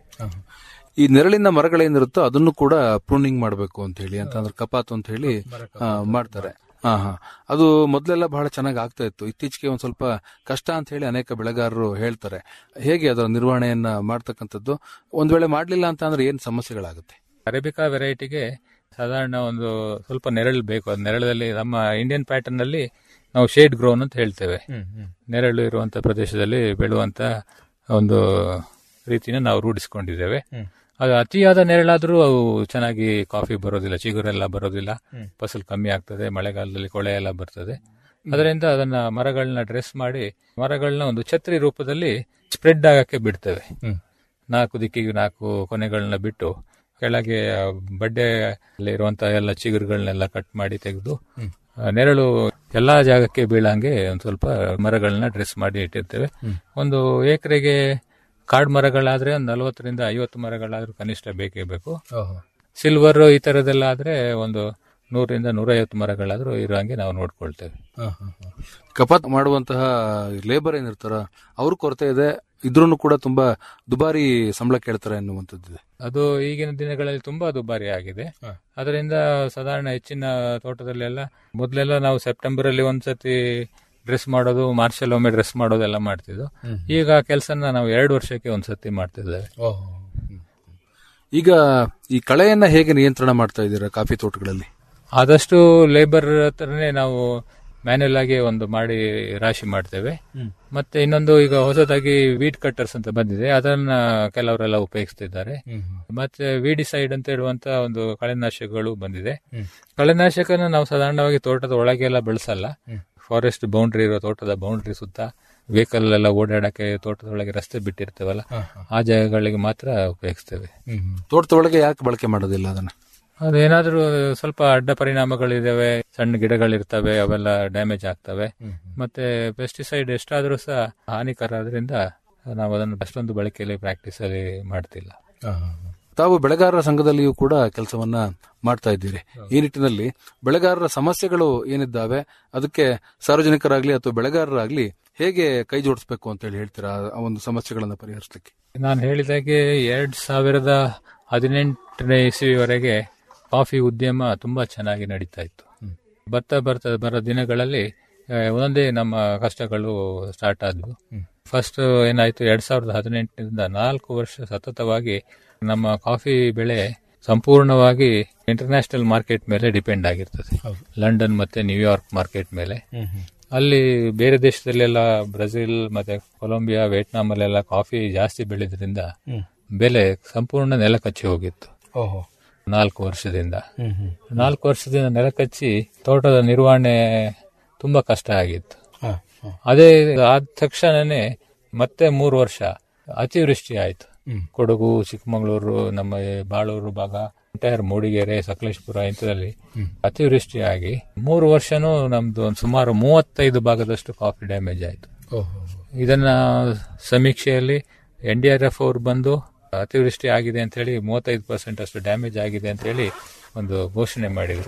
ಈ ನೆರಳಿನ ಮರಗಳೇನಿರುತ್ತೋ ಅದನ್ನು ಕೂಡ ಪ್ರೂನಿಂಗ್ ಮಾಡಬೇಕು ಅಂತ ಹೇಳಿ ಅಂತ ಅಂದ್ರೆ ಕಪಾತ್ ಅಂತ ಹೇಳಿ ಆ, ಮಾಡ್ತಾರೆ ಹಾ ಹಾ ಅದು ಮೊದಲೆಲ್ಲ ಬಹಳ ಚೆನ್ನಾಗಿ ಆಗ್ತಾ ಇತ್ತು ಇತ್ತೀಚೆಗೆ ಒಂದ್ ಸ್ವಲ್ಪ ಕಷ್ಟ ಅಂತ ಹೇಳಿ ಅನೇಕ ಬೆಳೆಗಾರರು ಹೇಳ್ತಾರೆ ಹೇಗೆ ಅದರ ನಿರ್ವಹಣೆಯನ್ನ ಮಾಡ್ತಕ್ಕಂಥದ್ದು ಒಂದ್ ವೇಳೆ ಮಾಡ್ಲಿಲ್ಲ ಅಂತ ಅಂದ್ರೆ ಏನ್ ಸಮಸ್ಯೆಗಳಾಗುತ್ತೆ ಅರೇಬಿಕಾ ವೆರೈಟಿಗೆ ಸಾಧಾರಣ ಒಂದು ಸ್ವಲ್ಪ ನೆರಳು ಬೇಕು ಅದು ನೆರಳಲ್ಲಿ ನಮ್ಮ ಇಂಡಿಯನ್ ಪ್ಯಾಟರ್ನ್ ನಲ್ಲಿ ನಾವು ಶೇಡ್ ಗ್ರೋನ್ ಅಂತ ಹೇಳ್ತೇವೆ ನೆರಳು ಇರುವಂತ ಪ್ರದೇಶದಲ್ಲಿ ಬೆಳೆಯುವಂತ ಒಂದು ರೀತಿನ ನಾವು ರೂಢಿಸಿಕೊಂಡಿದ್ದೇವೆ ಅದು ಅತಿಯಾದ ನೆರಳಾದ್ರೂ ಅವು ಚೆನ್ನಾಗಿ ಕಾಫಿ ಬರೋದಿಲ್ಲ ಚಿಗುರೆಲ್ಲ ಬರೋದಿಲ್ಲ ಹ್ಮ್. ಫಸಲು ಕಮ್ಮಿ ಆಗ್ತದೆ ಮಳೆಗಾಲದಲ್ಲಿ ಕೊಳೆ ಎಲ್ಲ ಬರ್ತದೆ ಅದರಿಂದ ಅದನ್ನ ಮರಗಳನ್ನ ಡ್ರೆಸ್ ಮಾಡಿ ಮರಗಳನ್ನ ಒಂದು ಛತ್ರಿ ರೂಪದಲ್ಲಿ ಸ್ಪ್ರೆಡ್ ಆಗಕ್ಕೆ ಬಿಡ್ತೇವೆ ಹ್ಮ್. ನಾಲ್ಕು ದಿಕ್ಕಿಗೆ ನಾಲ್ಕು ಕೊನೆಗಳನ್ನ ಬಿಟ್ಟು ಕೆಳಗೆ ಆ ಬಡ್ಡೆ ಅಲ್ಲಿ ಇರುವಂತಹ ಎಲ್ಲ ಚಿಗುರುಗಳನ್ನೆಲ್ಲ ಕಟ್ ಮಾಡಿ ತೆಗೆದು ಹ್ಮ್. ಆ, ನೆರಳು ಎಲ್ಲಾ ಜಾಗಕ್ಕೆ ಬೀಳಂಗೆ ಒಂದ್ ಸ್ವಲ್ಪ ಮರಗಳನ್ನ ಡ್ರೆಸ್ ಮಾಡಿ ಇಟ್ಟಿರ್ತೇವೆ ಹ್ಮ್. ಒಂದು ಎಕರೆಗೆ ಕಾಡು ಮರಗಳಾದ್ರೆ ಒಂದು ನಲವತ್ತರಿಂದ ಐವತ್ತು ಮರಗಳಾದ್ರೂ ಕನಿಷ್ಠ ಬೇಕೇ ಬೇಕು ಓಹೋ. ಸಿಲ್ವರ್ ಈ ತರದೆಲ್ಲ ಆದ್ರೆ ಒಂದು ನೂರರಿಂದ ನೂರೈವತ್ತು ಮರಗಳಾದ್ರೂ ಇರೋಂಗೆ ನಾವು ನೋಡ್ಕೊಳ್ತೇವೆ ಹ, ಹ, ಹ. ಕಪಾತ್ ಮಾಡುವಂತಹ ಲೇಬರ್ ಏನಿರ್ತಾರ ಅವ್ರ ಕೊರತೆ ಇದೆ ಇದ್ರೂ ಕೂಡ ತುಂಬಾ ದುಬಾರಿ ಸಂಬಳ ಕೇಳ್ತಾರೆ ಅನ್ನುವಂಥದ್ದಿದೆ ಅದು ಈಗಿನ ದಿನಗಳಲ್ಲಿ ತುಂಬಾ ದುಬಾರಿ ಆಗಿದೆ ಹ. ಅದರಿಂದ ಸಾಧಾರಣ ಹೆಚ್ಚಿನ ತೋಟದಲ್ಲೆಲ್ಲ ಮೊದಲೆಲ್ಲ ನಾವು ಸೆಪ್ಟೆಂಬರ್ ಅಲ್ಲಿ ಒಂದ್ಸತಿ ಡ್ರೆಸ್ ಮಾಡೋದು ಮಾರ್ಚ್ ಅಲ್ಲಿ ಒಮ್ಮೆ ಡ್ರೆಸ್ ಮಾಡೋದೆಲ್ಲ ಮಾಡ್ತಿದ್ವು ಹ್ಮ್. ಈಗ ಕೆಲಸನ ನಾವು ಎರಡು ವರ್ಷಕ್ಕೆ ಒಂದ್ಸತಿ ಮಾಡ್ತಿದ್ದೇವೆ ಓಹೋ. ಹ್ಮ್. ಈಗ ಈ ಕಳೆಯನ್ನ ಹೇಗೆ ನಿಯಂತ್ರಣ ಮಾಡ್ತಾ ಇದ್ದೀರಾ ಕಾಫಿ ತೋಟಗಳಲ್ಲಿ ಆದಷ್ಟು ಲೇಬರ್ ಹತ್ರನೇ ನಾವು ಮ್ಯಾನ್ಯಲ್ ಆಗಿ ಒಂದು ಮಾಡಿ ರಾಶಿ ಮಾಡ್ತೇವೆ ಹ್ಮ್. ಮತ್ತೆ ಇನ್ನೊಂದು ಈಗ ಹೊಸದಾಗಿ ವೀಡ್ ಕಟ್ಟರ್ಸ್ ಅಂತ ಬಂದಿದೆ ಅದನ್ನ ಕೆಲವರೆಲ್ಲ ಉಪಯೋಗಿಸ್ತಿದ್ದಾರೆ ಮತ್ತೆ ವೀಡಿಸೈಡ್ ಅಂತ ಹೇಳುವಂತ ಒಂದು ಕಳೆನಾಶಕಗಳು ಬಂದಿದೆ ಹ್ಮ್. ಕಳೆನಾಶಕನ ನಾವು ಸಾಧಾರಣವಾಗಿ ತೋಟದ ಒಳಗೆಲ್ಲ ಬೆಳೆಸಲ್ಲ ಹ್ಮ್. ಫಾರೆಸ್ಟ್ ಬೌಂಡ್ರಿ ಇರೋ ತೋಟದ ಬೌಂಡ್ರಿ ಸುತ್ತ ವೆಹಿಕಲ್ ಎಲ್ಲ ಓಡಾಡಕ್ಕೆ ತೋಟದೊಳಗೆ ರಸ್ತೆ ಬಿಟ್ಟಿರ್ತೇವಲ್ಲ ಹ, ಹ. ಆ ಜಾಗಗಳಿಗೆ ಮಾತ್ರ ಉಪಯೋಗಿಸ್ತೇವೆ ತೋಟದ ಒಳಗೆ ಯಾಕೆ ಬಳಕೆ ಮಾಡೋದಿಲ್ಲ ಅದನ್ನ ಅದೇನಾದ್ರೂ ಸ್ವಲ್ಪ ಅಡ್ಡ ಪರಿಣಾಮಗಳಿದಾವೆ ಸಣ್ಣ ಗಿಡಗಳಿರ್ತವೆ ಅವೆಲ್ಲ ಡ್ಯಾಮೇಜ್ ಆಗ್ತವೆ ಮತ್ತೆ ಪೆಸ್ಟಿಸೈಡ್ ಎಷ್ಟಾದ್ರೂ ಸಹ ಹಾನಿಕರ ಆದ್ರಿಂದ ನಾವು ಅದನ್ನು ಅಷ್ಟೊಂದು ಬಳಕೆಯಲ್ಲಿ ಪ್ರಾಕ್ಟೀಸ್ ಅಲ್ಲಿ ಮಾಡ್ತಿಲ್ಲ ತಾವು ಬೆಳೆಗಾರರ ಸಂಘದಲ್ಲಿಯೂ ಕೂಡ ಕೆಲಸವನ್ನ ಮಾಡ್ತಾ ಇದ್ದೀರಿ ಈ ನಿಟ್ಟಿನಲ್ಲಿ ಬೆಳೆಗಾರರ ಸಮಸ್ಯೆಗಳು ಏನಿದ್ದಾವೆ ಅದಕ್ಕೆ ಸಾರ್ವಜನಿಕರಾಗ್ಲಿ ಅಥವಾ ಬೆಳೆಗಾರರಾಗ್ಲಿ ಹೇಗೆ ಕೈ ಜೋಡಿಸ್ಬೇಕು ಅಂತ ಹೇಳಿ ಹೇಳ್ತೀರಾ ಆ ಒಂದು ಸಮಸ್ಯೆಗಳನ್ನ ಪರಿಹರಿಸಲಿಕ್ಕೆ ನಾನು ಹೇಳಿದಾಗೆ ಎರಡ್ ಸಾವಿರದ ಹದಿನೆಂಟನೇ ಇಸವಿವರೆಗೆ ಕಾಫಿ ಉದ್ಯಮ ತುಂಬಾ ಚೆನ್ನಾಗಿ ನಡೀತಾ ಇತ್ತು ಬರ್ತಾ ಬರ್ತಾ ಬರೋ ದಿನಗಳಲ್ಲಿ ಆ, ಒಂದೊಂದೇ ನಮ್ಮ ಕಷ್ಟಗಳು ಸ್ಟಾರ್ಟ್ ಆದ್ವು ಫಸ್ಟ್ ಏನಾಯ್ತು ಎರಡ್ ಸಾವಿರದ ಹದಿನೆಂಟರಿಂದ ನಾಲ್ಕು ವರ್ಷ ಸತತವಾಗಿ ನಮ್ಮ ಕಾಫಿ ಬೆಳೆ ಸಂಪೂರ್ಣವಾಗಿ ಇಂಟರ್ನ್ಯಾಷನಲ್ ಮಾರ್ಕೆಟ್ ಮೇಲೆ ಡಿಪೆಂಡ್ ಆಗಿರ್ತದೆ ಲಂಡನ್ ಮತ್ತೆ ನ್ಯೂಯಾರ್ಕ್ ಮಾರ್ಕೆಟ್ ಮೇಲೆ ಅಲ್ಲಿ ಬೇರೆ ದೇಶದಲ್ಲೆಲ್ಲ ಬ್ರೆಜಿಲ್ ಮತ್ತೆ ಕೊಲಂಬಿಯಾ ವಿಯೆಟ್ನಾಂ ಅಲ್ಲೆಲ್ಲ ಕಾಫಿ ಜಾಸ್ತಿ ಬೆಳೆದ್ರಿಂದ ಹ್ಮ್. ಬೆಲೆ ಸಂಪೂರ್ಣ ನೆಲಕಚ್ಚಿ ಹೋಗಿತ್ತು ಓಹೋ ನಾಲ್ಕು ವರ್ಷದಿಂದ ಹ್ಮ್ ಹ್ಮ್ ನಾಲ್ಕು ವರ್ಷದಿಂದ ನೆಲಕಚ್ಚಿ ತೋಟದ ನಿರ್ವಹಣೆ ತುಂಬಾ ಕಷ್ಟ ಆಗಿತ್ತು ಹ, ಹ. ಅದೇ ಆದ ತಕ್ಷಣನೇ ಮತ್ತೆ ಮೂರು ವರ್ಷ ಅತಿವೃಷ್ಟಿ ಆಯ್ತು ಹ್ಮ್. ಕೊಡಗು ಚಿಕ್ಕಮಗಳೂರು ನಮ್ಮ ಈ ಬಾಳೂರು ಭಾಗ ಎಂಟೈರ್ ಮೂಡಿಗೆರೆ ಸಕಲೇಶ್ಪುರ ಇಂಥದಲ್ಲಿ ಹ್ಮ್. ಅತಿವೃಷ್ಟಿ ಆಗಿ ಮೂರು ವರ್ಷನೂ ನಮ್ದು ಒಂದು ಸುಮಾರು ಮೂವತ್ತೈದು ಭಾಗದಷ್ಟು ಕಾಫಿ ಡ್ಯಾಮೇಜ್ ಆಯ್ತು ಓಹೋ ಇದನ್ನ ಸಮೀಕ್ಷೆಯಲ್ಲಿ ಎನ್ ಡಿ ಆರ್ ಎಫ್ ಅವ್ರು ಬಂದು ಅತಿವೃಷ್ಟಿ ಆಗಿದೆ ಅಂತ ಹೇಳಿ ಮೂವತ್ತೈದು ಪರ್ಸೆಂಟ್ ಅಷ್ಟು ಡ್ಯಾಮೇಜ್ ಆಗಿದೆ ಅಂತ ಹೇಳಿ ಒಂದು ಘೋಷಣೆ ಮಾಡಿದ್ರು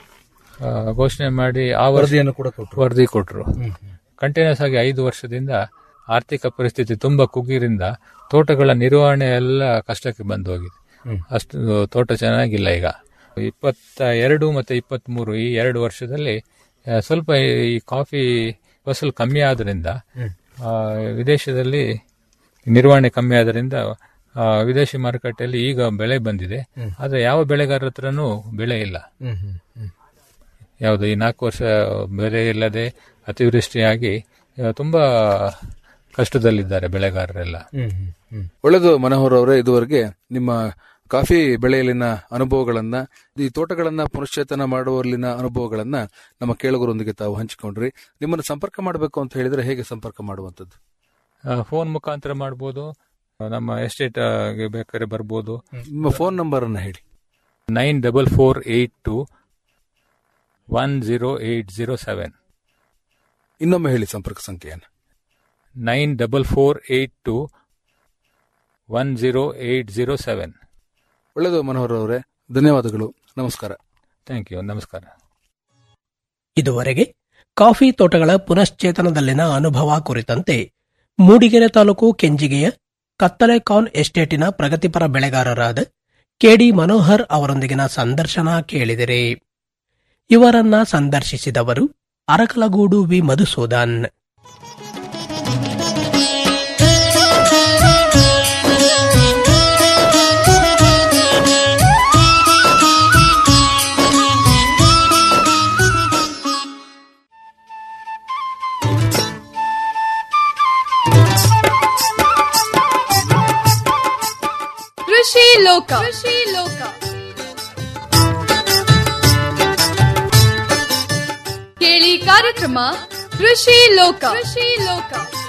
ಆ, ಘೋಷಣೆ ಮಾಡಿ ಆ ವರ್ಷ ವರದಿಯನ್ನು ಕೂಡ ಕೊಟ್ರು. ವರದಿ ಕೊಟ್ಟರು ಕಂಟಿನ್ಯೂಸ್ ಆಗಿ ಐದು ವರ್ಷದಿಂದ ಆರ್ಥಿಕ ಪರಿಸ್ಥಿತಿ ತುಂಬಾ ಕುಗ್ಗಿರಿಂದ ತೋಟಗಳ ನಿರ್ವಹಣೆ ಎಲ್ಲ ಕಷ್ಟಕ್ಕೆ ಬಂದು ಹೋಗಿದೆ ಹ್ಮ್. ಅಷ್ಟು ತೋಟ ಚೆನ್ನಾಗಿಲ್ಲ ಈಗ ಇಪ್ಪತ್ತ ಎರಡು ಮತ್ತೆ ಇಪ್ಪತ್ತ್ ಮೂರು ಈ ಎರಡು ವರ್ಷದಲ್ಲಿ ಆ, ಸ್ವಲ್ಪ ಈ ಕಾಫಿ ಫಸಲು ಕಮ್ಮಿ ಆದ್ರಿಂದ ಆ, ವಿದೇಶದಲ್ಲಿ ನಿರ್ವಹಣೆ ಕಮ್ಮಿ ಆದ್ರಿಂದ ಆ, ವಿದೇಶಿ ಮಾರುಕಟ್ಟೆಯಲ್ಲಿ ಈಗ ಬೆಳೆ ಬಂದಿದೆ ಆದ್ರೆ ಯಾವ ಬೆಳೆಗಾರರ ಹತ್ರನೂ ಬೆಳೆ ಇಲ್ಲ ಹ್ಮ್ ಹ್ಮ್ ಹ್ಮ್ ಯಾವುದು ಈ ನಾಲ್ಕು ವರ್ಷ ಬೆಲೆ ಇಲ್ಲದೆ ಅತಿವೃಷ್ಟಿಯಾಗಿ ಆ, ತುಂಬಾ ಕಷ್ಟದಲ್ಲಿದ್ದಾರೆ ಬೆಳೆಗಾರರೆಲ್ಲ ಹ್ಮ್ ಹ್ಮ್ ಹ್ಮ್. ಒಳ್ಳೆಯದು ಮನೋಹರ್ ಅವರೇ ಇದುವರೆಗೆ ನಿಮ್ಮ ಕಾಫಿ ಬೆಳೆಯಲ್ಲಿನ ಅನುಭವಗಳನ್ನ ಈ ತೋಟಗಳನ್ನ ಪುನಶ್ಚೇತನ ಮಾಡುವಲ್ಲಿನ ಅನುಭವಗಳನ್ನ ನಮ್ಮ ಕೇಳುಗರೊಂದಿಗೆ ತಾವು ಹಂಚಿಕೊಂಡ್ರಿ ನಿಮ್ಮನ್ನು ಸಂಪರ್ಕ ಮಾಡಬೇಕು ಅಂತ ಹೇಳಿದ್ರೆ ಹೇಗೆ ಸಂಪರ್ಕ ಮಾಡುವಂತದ್ದು ಫೋನ್ ಮುಖಾಂತರ ಮಾಡ್ಬೋದು ಆ, ನಮ್ಮ ಎಸ್ಟೇಟ್ ಗೆ ಬೇಕಾದ್ರೆ ಬರ್ಬೋದು ನಿಮ್ಮ ಫೋನ್ ನಂಬರ್ ಅನ್ನ ಹೇಳಿ nine double four eight two one zero eight zero seven ಇನ್ನೊಮ್ಮೆ ಹೇಳಿ ಸಂಪರ್ಕ ಸಂಖ್ಯೆಯನ್ನು nine double four eight two one zero eight zero seven ಒಳ್ಳೆಯದು ಮನೋಹರ್ ಅವರೇ ಧನ್ಯವಾದಗಳು ನಮಸ್ಕಾರ ಥ್ಯಾಂಕ್ ಯು ನಮಸ್ಕಾರ ಇದುವರೆಗೆ ಕಾಫಿ ತೋಟಗಳ ಪುನಶ್ಚೇತನದಲ್ಲಿನ ಅನುಭವ ಕುರಿತಂತೆ ಮೂಡಿಗೆರೆ ತಾಲೂಕು ಕೆಂಜಿಗೆಯ ಕತ್ತಲೆ ಕಾನ್ ಎಸ್ಟೇಟಿನ ಪ್ರಗತಿಪರ ಬೆಳೆಗಾರರಾದ ಕೆಡಿ ಮನೋಹರ್ ಅವರೊಂದಿಗಿನ ಸಂದರ್ಶನ ಕೇಳಿದಿರಿ ಇವರನ್ನ ಸಂದರ್ಶಿಸಿದವರು ಅರಕಲಗೂಡು ವಿ ಮಧುಸೂದನ್ ಕೃಷಿ ಲೋಕ ಕೃಷಿ ಲೋಕ ಕೇಳಿ ಕಾರ್ಯಕ್ರಮ ಕೃಷಿ ಲೋಕ ಕೃಷಿ ಲೋಕ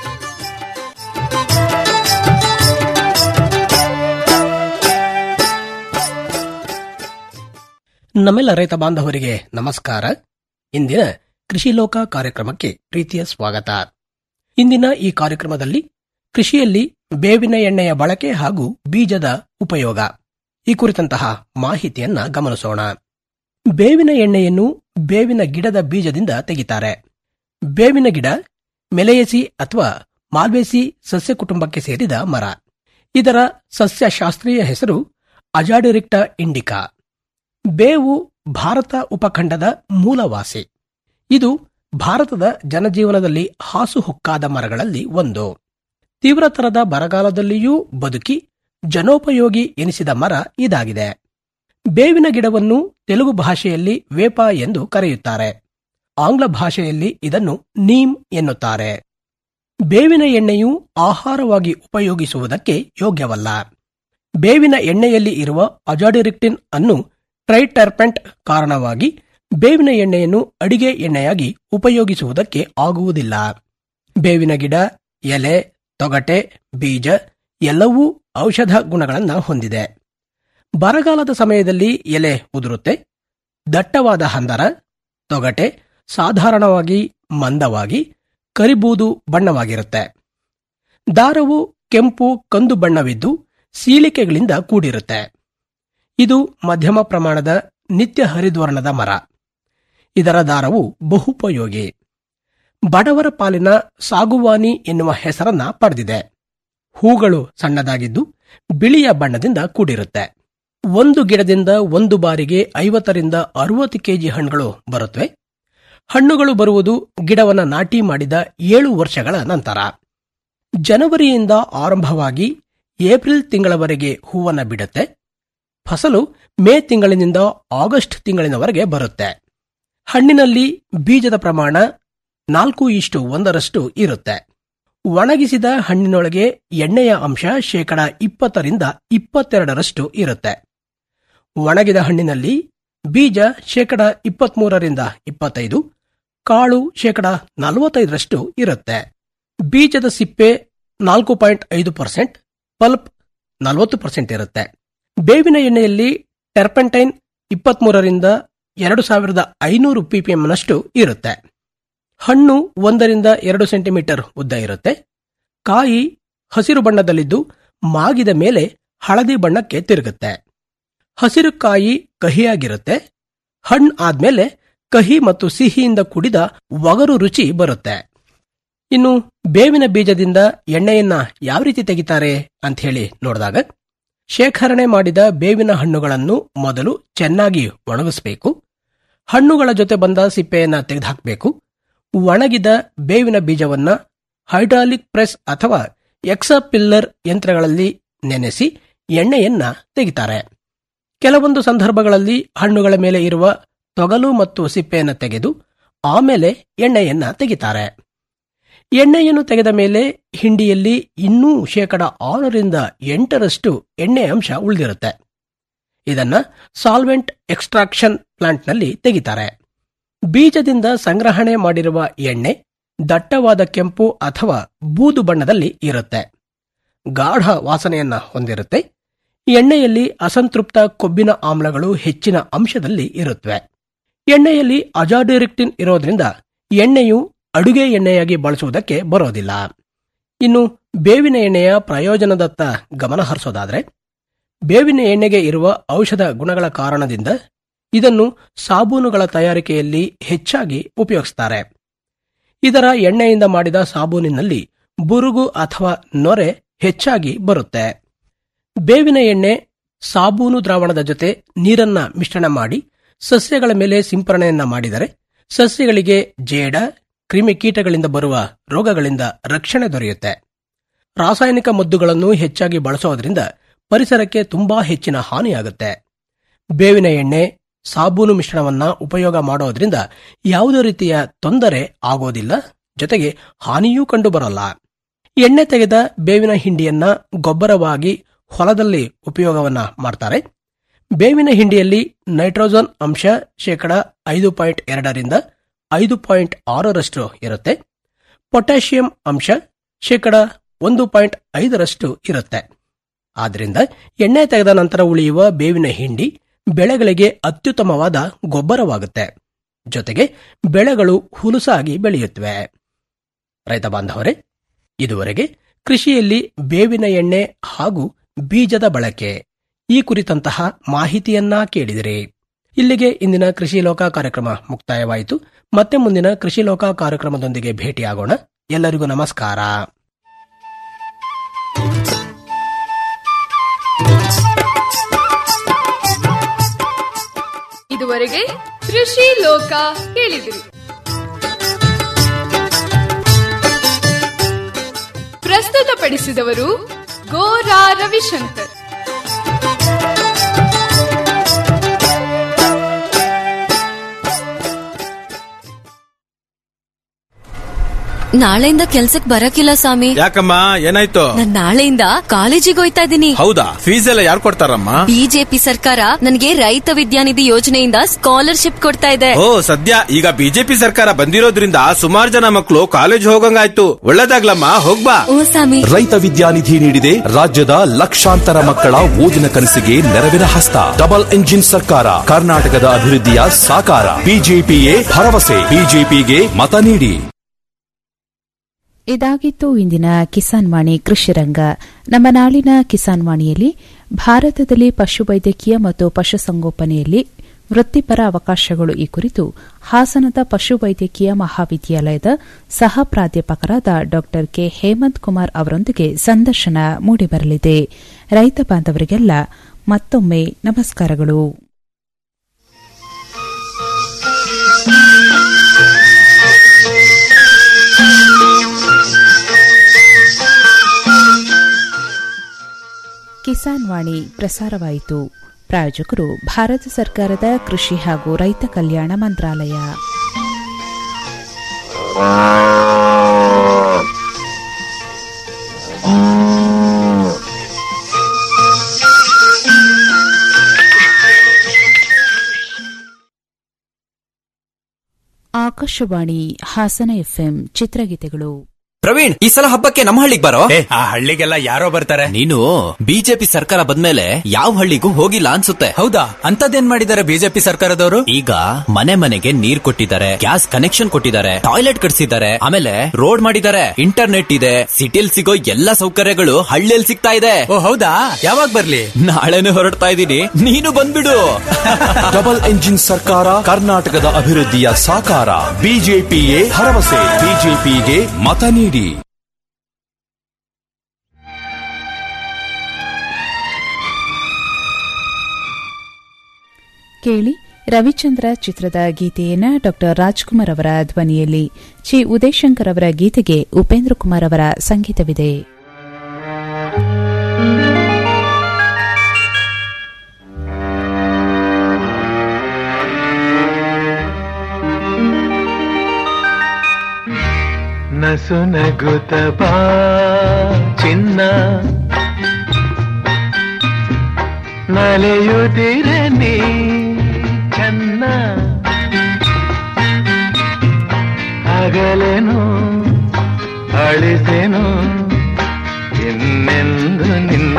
ನಮ್ಮೆಲ್ಲ ರೈತ ಬಾಂಧವರಿಗೆ ನಮಸ್ಕಾರ ಇಂದಿನ ಕೃಷಿ ಲೋಕ ಕಾರ್ಯಕ್ರಮಕ್ಕೆ ಪ್ರೀತಿಯ ಸ್ವಾಗತ ಇಂದಿನ ಈ ಕಾರ್ಯಕ್ರಮದಲ್ಲಿ ಕೃಷಿಯಲ್ಲಿ ಬೇವಿನ ಎಣ್ಣೆಯ ಬಳಕೆ ಹಾಗೂ ಬೀಜದ ಉಪಯೋಗ ಈ ಕುರಿತಂತಹ ಮಾಹಿತಿಯನ್ನ ಗಮನಿಸೋಣ ಬೇವಿನ ಎಣ್ಣೆಯನ್ನು ಬೇವಿನ ಗಿಡದ ಬೀಜದಿಂದ ತೆಗಿತಾರೆ ಬೇವಿನ ಗಿಡ ಮೆಲೆಯಸಿ ಅಥವಾ ಮಾಲ್ವೇಸಿ ಸಸ್ಯ ಕುಟುಂಬಕ್ಕೆ ಸೇರಿದ ಮರ ಇದರ ಸಸ್ಯಶಾಸ್ತ್ರೀಯ ಹೆಸರು ಅಜಾಡಿರಿಕ್ಟ ಇಂಡಿಕಾ ಬೇವು ಭಾರತ ಉಪಖಂಡದ ಮೂಲವಾಸಿ ಇದು ಭಾರತದ ಜನಜೀವನದಲ್ಲಿ ಹಾಸುಹೊಕ್ಕಾದ ಮರಗಳಲ್ಲಿ ಒಂದು ತೀವ್ರತರದ ಬರಗಾಲದಲ್ಲಿಯೂ ಬದುಕಿ ಜನೋಪಯೋಗಿ ಎನಿಸಿದ ಮರ ಇದಾಗಿದೆ ಬೇವಿನ ಗಿಡವನ್ನು ತೆಲುಗು ಭಾಷೆಯಲ್ಲಿ ವೇಪ ಎಂದು ಕರೆಯುತ್ತಾರೆ ಆಂಗ್ಲ ಭಾಷೆಯಲ್ಲಿ ಇದನ್ನು ನೀಮ್ ಎನ್ನುತ್ತಾರೆ ಬೇವಿನ ಎಣ್ಣೆಯು ಆಹಾರವಾಗಿ ಉಪಯೋಗಿಸುವುದಕ್ಕೆ ಯೋಗ್ಯವಲ್ಲ ಬೇವಿನ ಎಣ್ಣೆಯಲ್ಲಿ ಇರುವ ಅಜಾಡಿರಿಕ್ಟಿನ್ ಅನ್ನು ಟ್ರೈಟರ್ಪೆಂಟ್ ಕಾರಣವಾಗಿ ಬೇವಿನ ಎಣ್ಣೆಯನ್ನು ಅಡಿಗೆ ಎಣ್ಣೆಯಾಗಿ ಉಪಯೋಗಿಸುವುದಕ್ಕೆ ಆಗುವುದಿಲ್ಲ ಬೇವಿನ ಗಿಡ ಎಲೆ ತೊಗಟೆ ಬೀಜ ಎಲ್ಲವೂ ಔಷಧ ಗುಣಗಳನ್ನು ಹೊಂದಿದೆ ಬರಗಾಲದ ಸಮಯದಲ್ಲಿ ಎಲೆ ಉದುರುತ್ತೆ ದಟ್ಟವಾದ ಹಂದರ ತೊಗಟೆ ಸಾಧಾರಣವಾಗಿ ಮಂದವಾಗಿ ಕರಿಬೂದು ಬಣ್ಣವಾಗಿರುತ್ತೆ ದಾರವು ಕೆಂಪು ಕಂದು ಬಣ್ಣವಿದ್ದು ಸೀಳಿಕೆಗಳಿಂದ ಕೂಡಿರುತ್ತೆ ಇದು ಮಧ್ಯಮ ಪ್ರಮಾಣದ ನಿತ್ಯ ಹರಿದ್ವರ್ಣದ ಮರ ಇದರ ದಾರವು ಬಹುಪಯೋಗಿ ಬಡವರ ಪಾಲಿನ ಸಾಗುವಾನಿ ಎನ್ನುವ ಹೆಸರನ್ನ ಪಡೆದಿದೆ ಹೂಗಳು ಸಣ್ಣದಾಗಿದ್ದು ಬಿಳಿಯ ಬಣ್ಣದಿಂದ ಕೂಡಿರುತ್ತೆ ಒಂದು ಗಿಡದಿಂದ ಒಂದು ಬಾರಿಗೆ ಐವತ್ತರಿಂದ ಅರವತ್ತು ಕೆಜಿ ಹಣ್ಣುಗಳು ಬರುತ್ತವೆ ಹಣ್ಣುಗಳು ಬರುವುದು ಗಿಡವನ್ನ ನಾಟಿ ಮಾಡಿದ ಏಳು ವರ್ಷಗಳ ನಂತರ ಜನವರಿಯಿಂದ ಆರಂಭವಾಗಿ ಏಪ್ರಿಲ್ ತಿಂಗಳವರೆಗೆ ಹೂವನ್ನ ಬಿಡುತ್ತೆ ಫಸಲು ಮೇ ತಿಂಗಳಿನಿಂದ ಆಗಸ್ಟ್ ತಿಂಗಳಿನವರೆಗೆ ಬರುತ್ತೆ ಹಣ್ಣಿನಲ್ಲಿ ಬೀಜದ ಪ್ರಮಾಣ ನಾಲ್ಕು ಇಷ್ಟು ಒಂದರಷ್ಟು ಇರುತ್ತೆ ಒಣಗಿಸಿದ ಹಣ್ಣಿನೊಳಗೆ ಎಣ್ಣೆಯ ಅಂಶ ಶೇಕಡ ಇಪ್ಪತ್ತರಿಂದ ಇಪ್ಪತ್ತೆರಡರಷ್ಟು ಇರುತ್ತೆ ಒಣಗಿದ ಹಣ್ಣಿನಲ್ಲಿ ಬೀಜ ಶೇಕಡ ಇಪ್ಪತ್ಮೂರರಿಂದ ಇಪ್ಪತ್ತೈದು ಕಾಳು ಶೇಕಡ ನಲವತ್ತೈದರಷ್ಟು ಇರುತ್ತೆ ಬೀಜದ ಸಿಪ್ಪೆ ನಾಲ್ಕು ಪಾಯಿಂಟ್ ಐದು ಪರ್ಸೆಂಟ್ ಪಲ್ಪ್ ನಲವತ್ತು ಪರ್ಸೆಂಟ್ ಇರುತ್ತೆ ಬೇವಿನ ಎಣ್ಣೆಯಲ್ಲಿ ಟೆರ್ಪೆಂಟೈನ್ ಇಪ್ಪತ್ಮೂರರಿಂದ ಎರಡು ಸಾವಿರದ ಐನೂರು ಪಿಪಿಎಂನಷ್ಟು ಇರುತ್ತೆ ಹಣ್ಣು ಒಂದರಿಂದ ಎರಡು ಸೆಂಟಿಮೀಟರ್ ಉದ್ದ ಇರುತ್ತೆ ಕಾಯಿ ಹಸಿರು ಬಣ್ಣದಲ್ಲಿದ್ದು ಮಾಗಿದ ಮೇಲೆ ಹಳದಿ ಬಣ್ಣಕ್ಕೆ ತಿರುಗುತ್ತೆ ಹಸಿರು ಕಾಯಿ ಕಹಿಯಾಗಿರುತ್ತೆ ಹಣ್ಣು ಆದ್ಮೇಲೆ ಕಹಿ ಮತ್ತು ಸಿಹಿಯಿಂದ ಕೂಡಿದ ಒಗರು ರುಚಿ ಬರುತ್ತೆ ಇನ್ನು ಬೇವಿನ ಬೀಜದಿಂದ ಎಣ್ಣೆಯನ್ನ ಯಾವ ರೀತಿ ತೆಗಿತಾರೆ ಅಂತ ಹೇಳಿ ನೋಡಿದಾಗ ಶೇಖರಣೆ ಮಾಡಿದ ಬೇವಿನ ಹಣ್ಣುಗಳನ್ನು ಮೊದಲು ಚೆನ್ನಾಗಿ ಒಣಗಿಸಬೇಕು ಹಣ್ಣುಗಳ ಜೊತೆ ಬಂದ ಸಿಪ್ಪೆಯನ್ನ ತೆಗೆದುಹಾಕಬೇಕು ಒಣಗಿದ ಬೇವಿನ ಬೀಜವನ್ನ ಹೈಡ್ರಾಲಿಕ್ ಪ್ರೆಸ್ ಅಥವಾ ಎಕ್ಸಪಿಲ್ಲರ್ ಯಂತ್ರಗಳಲ್ಲಿ ನೆನೆಸಿ ಎಣ್ಣೆಯನ್ನ ತೆಗಿತಾರೆ ಕೆಲವೊಂದು ಸಂದರ್ಭಗಳಲ್ಲಿ ಹಣ್ಣುಗಳ ಮೇಲೆ ಇರುವ ತೊಗಲು ಮತ್ತು ಸಿಪ್ಪೆಯನ್ನ ತೆಗೆದು ಆಮೇಲೆ ಎಣ್ಣೆಯನ್ನ ತೆಗಿತಾರೆ ಎಣ್ಣೆಯನ್ನು ತೆಗೆದ ಮೇಲೆ ಹಿಂಡಿಯಲ್ಲಿ ಇನ್ನೂ ಶೇಕಡ ಆರರಿಂದ ಎಂಟರಷ್ಟು ಎಣ್ಣೆ ಅಂಶ ಉಳಿದಿರುತ್ತೆ ಇದನ್ನ ಸಾಲ್ವೆಂಟ್ ಎಕ್ಸ್ಟ್ರಾಕ್ಷನ್ ಪ್ಲಾಂಟ್ನಲ್ಲಿ ತೆಗಿತಾರೆ ಬೀಜದಿಂದ ಸಂಗ್ರಹಣೆ ಮಾಡಿರುವ ಎಣ್ಣೆ ದಟ್ಟವಾದ ಕೆಂಪು ಅಥವಾ ಬೂದು ಬಣ್ಣದಲ್ಲಿ ಇರುತ್ತೆ ಗಾಢ ವಾಸನೆಯನ್ನ ಹೊಂದಿರುತ್ತೆ ಎಣ್ಣೆಯಲ್ಲಿ ಅಸಂತೃಪ್ತ ಕೊಬ್ಬಿನ ಆಮ್ಲಗಳು ಹೆಚ್ಚಿನ ಅಂಶದಲ್ಲಿ ಇರುತ್ತವೆ ಎಣ್ಣೆಯಲ್ಲಿ ಅಜಾಡಿರಿಕ್ಟಿನ್ ಇರೋದ್ರಿಂದ ಎಣ್ಣೆಯು ಅಡುಗೆ ಎಣ್ಣೆಯಾಗಿ ಬಳಸುವುದಕ್ಕೆ ಬರೋದಿಲ್ಲ ಇನ್ನು ಬೇವಿನ ಎಣ್ಣೆಯ ಪ್ರಯೋಜನದತ್ತ ಗಮನ ಹರಿಸೋದಾದ್ರೆ ಬೇವಿನ ಎಣ್ಣೆಗೆ ಇರುವ ಔಷಧ ಗುಣಗಳ ಕಾರಣದಿಂದ ಇದನ್ನು ಸಾಬೂನುಗಳ ತಯಾರಿಕೆಯಲ್ಲಿ ಹೆಚ್ಚಾಗಿ ಉಪಯೋಗಿಸ್ತಾರೆ ಇದರ ಎಣ್ಣೆಯಿಂದ ಮಾಡಿದ ಸಾಬೂನಿನಲ್ಲಿ ಬುರುಗು ಅಥವಾ ನೊರೆ ಹೆಚ್ಚಾಗಿ ಬರುತ್ತೆ ಬೇವಿನ ಎಣ್ಣೆ ಸಾಬೂನು ದ್ರಾವಣದ ಜೊತೆ ನೀರನ್ನ ಮಿಶ್ರಣ ಮಾಡಿ ಸಸ್ಯಗಳ ಮೇಲೆ ಸಿಂಪರಣೆಯನ್ನ ಮಾಡಿದರೆ ಸಸ್ಯಗಳಿಗೆ ಜೇಡ ಕ್ರಿಮಿಕೀಟಗಳಿಂದ ಬರುವ ರೋಗಗಳಿಂದ ರಕ್ಷಣೆ ದೊರೆಯುತ್ತೆ ರಾಸಾಯನಿಕ ಮದ್ದುಗಳನ್ನು ಹೆಚ್ಚಾಗಿ ಬಳಸೋದ್ರಿಂದ ಪರಿಸರಕ್ಕೆ ತುಂಬಾ ಹೆಚ್ಚಿನ ಹಾನಿಯಾಗುತ್ತೆ ಬೇವಿನ ಎಣ್ಣೆ ಸಾಬೂನು ಮಿಶ್ರಣವನ್ನ ಉಪಯೋಗ ಮಾಡೋದ್ರಿಂದ ಯಾವುದೇ ರೀತಿಯ ತೊಂದರೆ ಆಗೋದಿಲ್ಲ ಜೊತೆಗೆ ಹಾನಿಯೂ ಕಂಡುಬರಲ್ಲ ಎಣ್ಣೆ ತೆಗೆದ ಬೇವಿನ ಹಿಂಡಿಯನ್ನ ಗೊಬ್ಬರವಾಗಿ ಹೊಲದಲ್ಲಿ ಉಪಯೋಗವನ್ನ ಮಾಡ್ತಾರೆ ಬೇವಿನ ಹಿಂಡಿಯಲ್ಲಿ ನೈಟ್ರೋಜನ್ ಅಂಶ ಶೇಕಡ ಐದು ಪಾಯಿಂಟ್ ಎರಡರಿಂದ ಐದು ಪಾಯಿಂಟ್ ಆರರಷ್ಟು ಇರುತ್ತೆ ಪೊಟ್ಯಾಷಿಯಂ ಅಂಶ ಶೇಕಡ ಒಂದು ಪಾಯಿಂಟ್ ಐದರಷ್ಟು ಇರುತ್ತೆ ಆದ್ದರಿಂದ ಎಣ್ಣೆ ತೆಗೆದ ನಂತರ ಉಳಿಯುವ ಬೇವಿನ ಹಿಂಡಿ ಬೆಳೆಗಳಿಗೆ ಅತ್ಯುತ್ತಮವಾದ ಗೊಬ್ಬರವಾಗುತ್ತೆ ಜೊತೆಗೆ ಬೆಳೆಗಳು ಹುಲುಸಾಗಿ ಬೆಳೆಯುತ್ತವೆ ರೈತ ಬಾಂಧವರೇ ಇದುವರೆಗೆ ಕೃಷಿಯಲ್ಲಿ ಬೇವಿನ ಎಣ್ಣೆ ಹಾಗೂ ಬೀಜದ ಬಳಕೆ ಈ ಕುರಿತಂತಹ ಮಾಹಿತಿಯನ್ನ ಕೇಳಿದಿರಿ ಇಲ್ಲಿಗೆ ಇಂದಿನ ಕೃಷಿ ಲೋಕ ಕಾರ್ಯಕ್ರಮ ಮುಕ್ತಾಯವಾಯಿತು ಮತ್ತೆ ಮುಂದಿನ ಕೃಷಿ ಲೋಕ ಕಾರ್ಯಕ್ರಮದೊಂದಿಗೆ ಭೇಟಿಯಾಗೋಣ ಎಲ್ಲರಿಗೂ ನಮಸ್ಕಾರ ಇದುವರೆಗೆ ಕೃಷಿ ಲೋಕ ಕೇಳಿದಿರಿ ಪ್ರಸ್ತುತಪಡಿಸಿದವರು ಗೋರಾ ರವಿಶಂಕರ್ ನಾಳೆಯಿಂದ ಕೆಲ್ಸಕ್ ಬರಕಿಲ್ಲ ಸ್ವಾಮಿ ಯಾಕಮ್ಮ ಏನಾಯ್ತು ನಾನ್ ನಾಳೆಯಿಂದ ಕಾಲೇಜಿಗೆ ಹೋಯ್ತಾ ಇದ್ದೀನಿ ಹೌದಾ ಫೀಸ್ ಎಲ್ಲ ಯಾರು ಕೊಡ್ತಾರಮ್ಮ ಬಿಜೆಪಿ ಸರ್ಕಾರ ನನಗೆ ರೈತ ವಿದ್ಯಾನಿಧಿ ಯೋಜನೆಯಿಂದ ಸ್ಕಾಲರ್ಶಿಪ್ ಕೊಡ್ತಾ ಇದೆ ಓ ಸದ್ಯ ಈಗ ಬಿಜೆಪಿ ಸರ್ಕಾರ ಬಂದಿರೋದ್ರಿಂದ ಸುಮಾರು ಜನ ಮಕ್ಕಳು ಕಾಲೇಜ್ ಹೋಗಂಗಾಯ್ತು ಒಳ್ಳೇದಾಗ್ಲಮ್ಮ ಹೋಗ್ಬಾ ಓ ಸ್ವಾಮಿ ರೈತ ವಿದ್ಯಾನಿಧಿ ನೀಡಿದೆ ರಾಜ್ಯದ ಲಕ್ಷಾಂತರ ಮಕ್ಕಳ ಓದಿನ ಕನಸಿಗೆ ನೆರವಿನ ಹಸ್ತ ಡಬಲ್ ಎಂಜಿನ್ ಸರ್ಕಾರ ಕರ್ನಾಟಕದ ಅಭಿವೃದ್ಧಿಯ ಸಾಕಾರ ಬಿಜೆಪಿಯೇ ಭರವಸೆ ಬಿಜೆಪಿಗೆ ಮತ ನೀಡಿ ಇದಾಗಿತ್ತು ಇಂದಿನ ಕಿಸಾನ್ ವಾಣಿ ಕೃಷಿ ರಂಗ ನಮ್ಮ ನಾಳಿನ ಕಿಸಾನ್ ವಾಣಿಯಲ್ಲಿ ಭಾರತದಲ್ಲಿ ಪಶುವೈದ್ಯಕೀಯ ಮತ್ತು ಪಶುಸಂಗೋಪನೆಯಲ್ಲಿ ವೃತ್ತಿಪರ ಅವಕಾಶಗಳು ಈ ಕುರಿತು ಹಾಸನದ ಪಶುವೈದ್ಯಕೀಯ ಮಹಾವಿದ್ಯಾಲಯದ ಸಹ ಪ್ರಾಧ್ಯಾಪಕರಾದ ಡಾ ಕೆ ಹೇಮಂತ್ ಕುಮಾರ್ ಅವರೊಂದಿಗೆ ಸಂದರ್ಶನ ಮೂಡಿಬರಲಿದೆ ರೈತ ಬಾಂಧವರಿಗೆಲ್ಲ ಮತ್ತೊಮ್ಮೆ ನಮಸ್ಕಾರಗಳು ಕಿಸಾನ್ ವಾಣಿ ಪ್ರಸಾರವಾಯಿತು ಪ್ರಾಯೋಜಕರು ಭಾರತ ಸರ್ಕಾರದ ಕೃಷಿ ಹಾಗೂ ರೈತ ಕಲ್ಯಾಣ ಮಂತ್ರಾಲಯ ಆಕಾಶವಾಣಿ ಹಾಸನ ಎಫ್ಎಂ ಚಿತ್ರಗೀತೆಗಳು ಪ್ರವೀಣ್ ಈ ಸಲ ಹಬ್ಬಕ್ಕೆ ನಮ್ಮ ಹಳ್ಳಿಗೆ ಬರೋ ಆ ಹಳ್ಳಿಗೆಲ್ಲ ಯಾರೋ ಬರ್ತಾರೆ ನೀನು ಬಿಜೆಪಿ ಸರ್ಕಾರ ಬಂದ್ಮೇಲೆ ಯಾವ ಹಳ್ಳಿಗೂ ಹೋಗಿಲ್ಲ ಅನ್ಸುತ್ತೆ ಹೌದಾ ಅಂತದೇನ್ ಮಾಡಿದ್ದಾರೆ ಬಿಜೆಪಿ ಸರ್ಕಾರದವರು ಈಗ ಮನೆ ಮನೆಗೆ ನೀರ್ ಕೊಟ್ಟಿದ್ದಾರೆ ಗ್ಯಾಸ್ ಕನೆಕ್ಷನ್ ಕೊಟ್ಟಿದ್ದಾರೆ ಟಾಯ್ಲೆಟ್ ಕಟ್ಸಿದ್ದಾರೆ ಆಮೇಲೆ ರೋಡ್ ಮಾಡಿದ್ದಾರೆ ಇಂಟರ್ನೆಟ್ ಇದೆ ಸಿಟಿಲ್ ಸಿಗೋ ಎಲ್ಲಾ ಸೌಕರ್ಯಗಳು ಹಳ್ಳಿಯಲ್ಲಿ ಸಿಗ್ತಾ ಇದೆ ಓ ಹೌದಾ ಯಾವಾಗ ಬರ್ಲಿ ನಾಳೆನೆ ಹೊರಡ್ತಾ ಇದ್ದೀನಿ ನೀನು ಬಂದ್ಬಿಡು ಡಬಲ್ ಎಂಜಿನ್ ಸರ್ಕಾರ ಕರ್ನಾಟಕದ ಅಭಿವೃದ್ಧಿಯ ಸಾಕಾರ ಬಿಜೆಪಿಯೇ ಭರವಸೆ ಬಿಜೆಪಿಗೆ ಮತ ನೀಡಿ ಕೇಳಿ ರವಿಚಂದ್ರ ಚಿತ್ರದ ಗೀತೆಯನ್ನ ಡಾ ರಾಜ್ಕುಮಾರ್ ಅವರ ಧ್ವನಿಯಲ್ಲಿ ಚಿ ಉದಯಶಂಕರ್ ಅವರ ಗೀತೆಗೆ ಉಪೇಂದ್ರ ಕುಮಾರ್ ಅವರ ಸಂಗೀತವಿದೆ ನಸು ನಗುತ್ತ ಬಾ ಚಿನ್ನ ನಲೆಯುತ್ತಿರ ನೀ ಚೆನ್ನ ಹಗಲೆನು ಅಳಿಸೆನು ಇನ್ನೆಂದು ನಿನ್ನ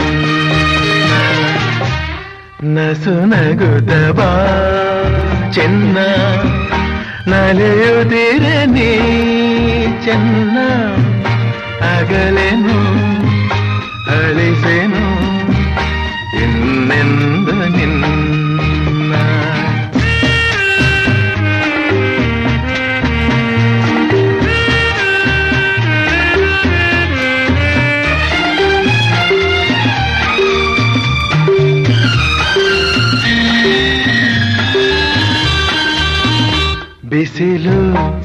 ನಸು ನಗುತ್ತ ಬಾ ಚಿನ್ನ ನಲೆಯುತ್ತಿರ ನೀ ಚೆನ್ನ ಅಗಲೆನು ಅಳಿಸೆನು ಇನ್ನೆಂದು ನಿನ್ನ ಬಿಸಿಲು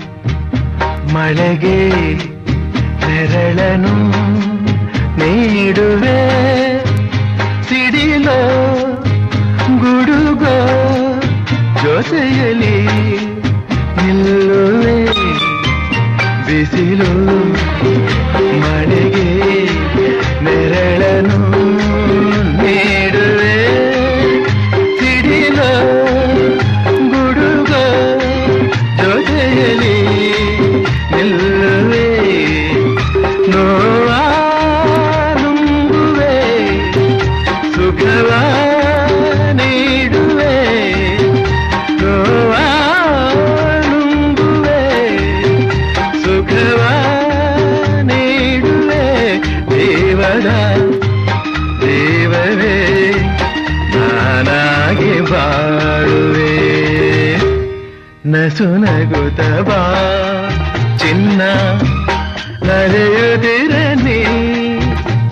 ಮಳೆಗೆ ನೆರಳನು ನೀಡುವೆ ಸಿಡಿಲೋ ಗುಡುಗೋ ಜೊತೆಯಲಿ ನಿಲ್ಲುವೆ ಬಿಸಿಲು ಮಳೆಗೆ ನೆರಳನು ಸದಾ ದೇವವೇ ನಾನಾಗಿ ಬಾಳುವೆ ನಸು ನಗುತ್ತ ಬಾ ಚಿನ್ನ ನಲಿಯುತ್ತಿರ ನೀ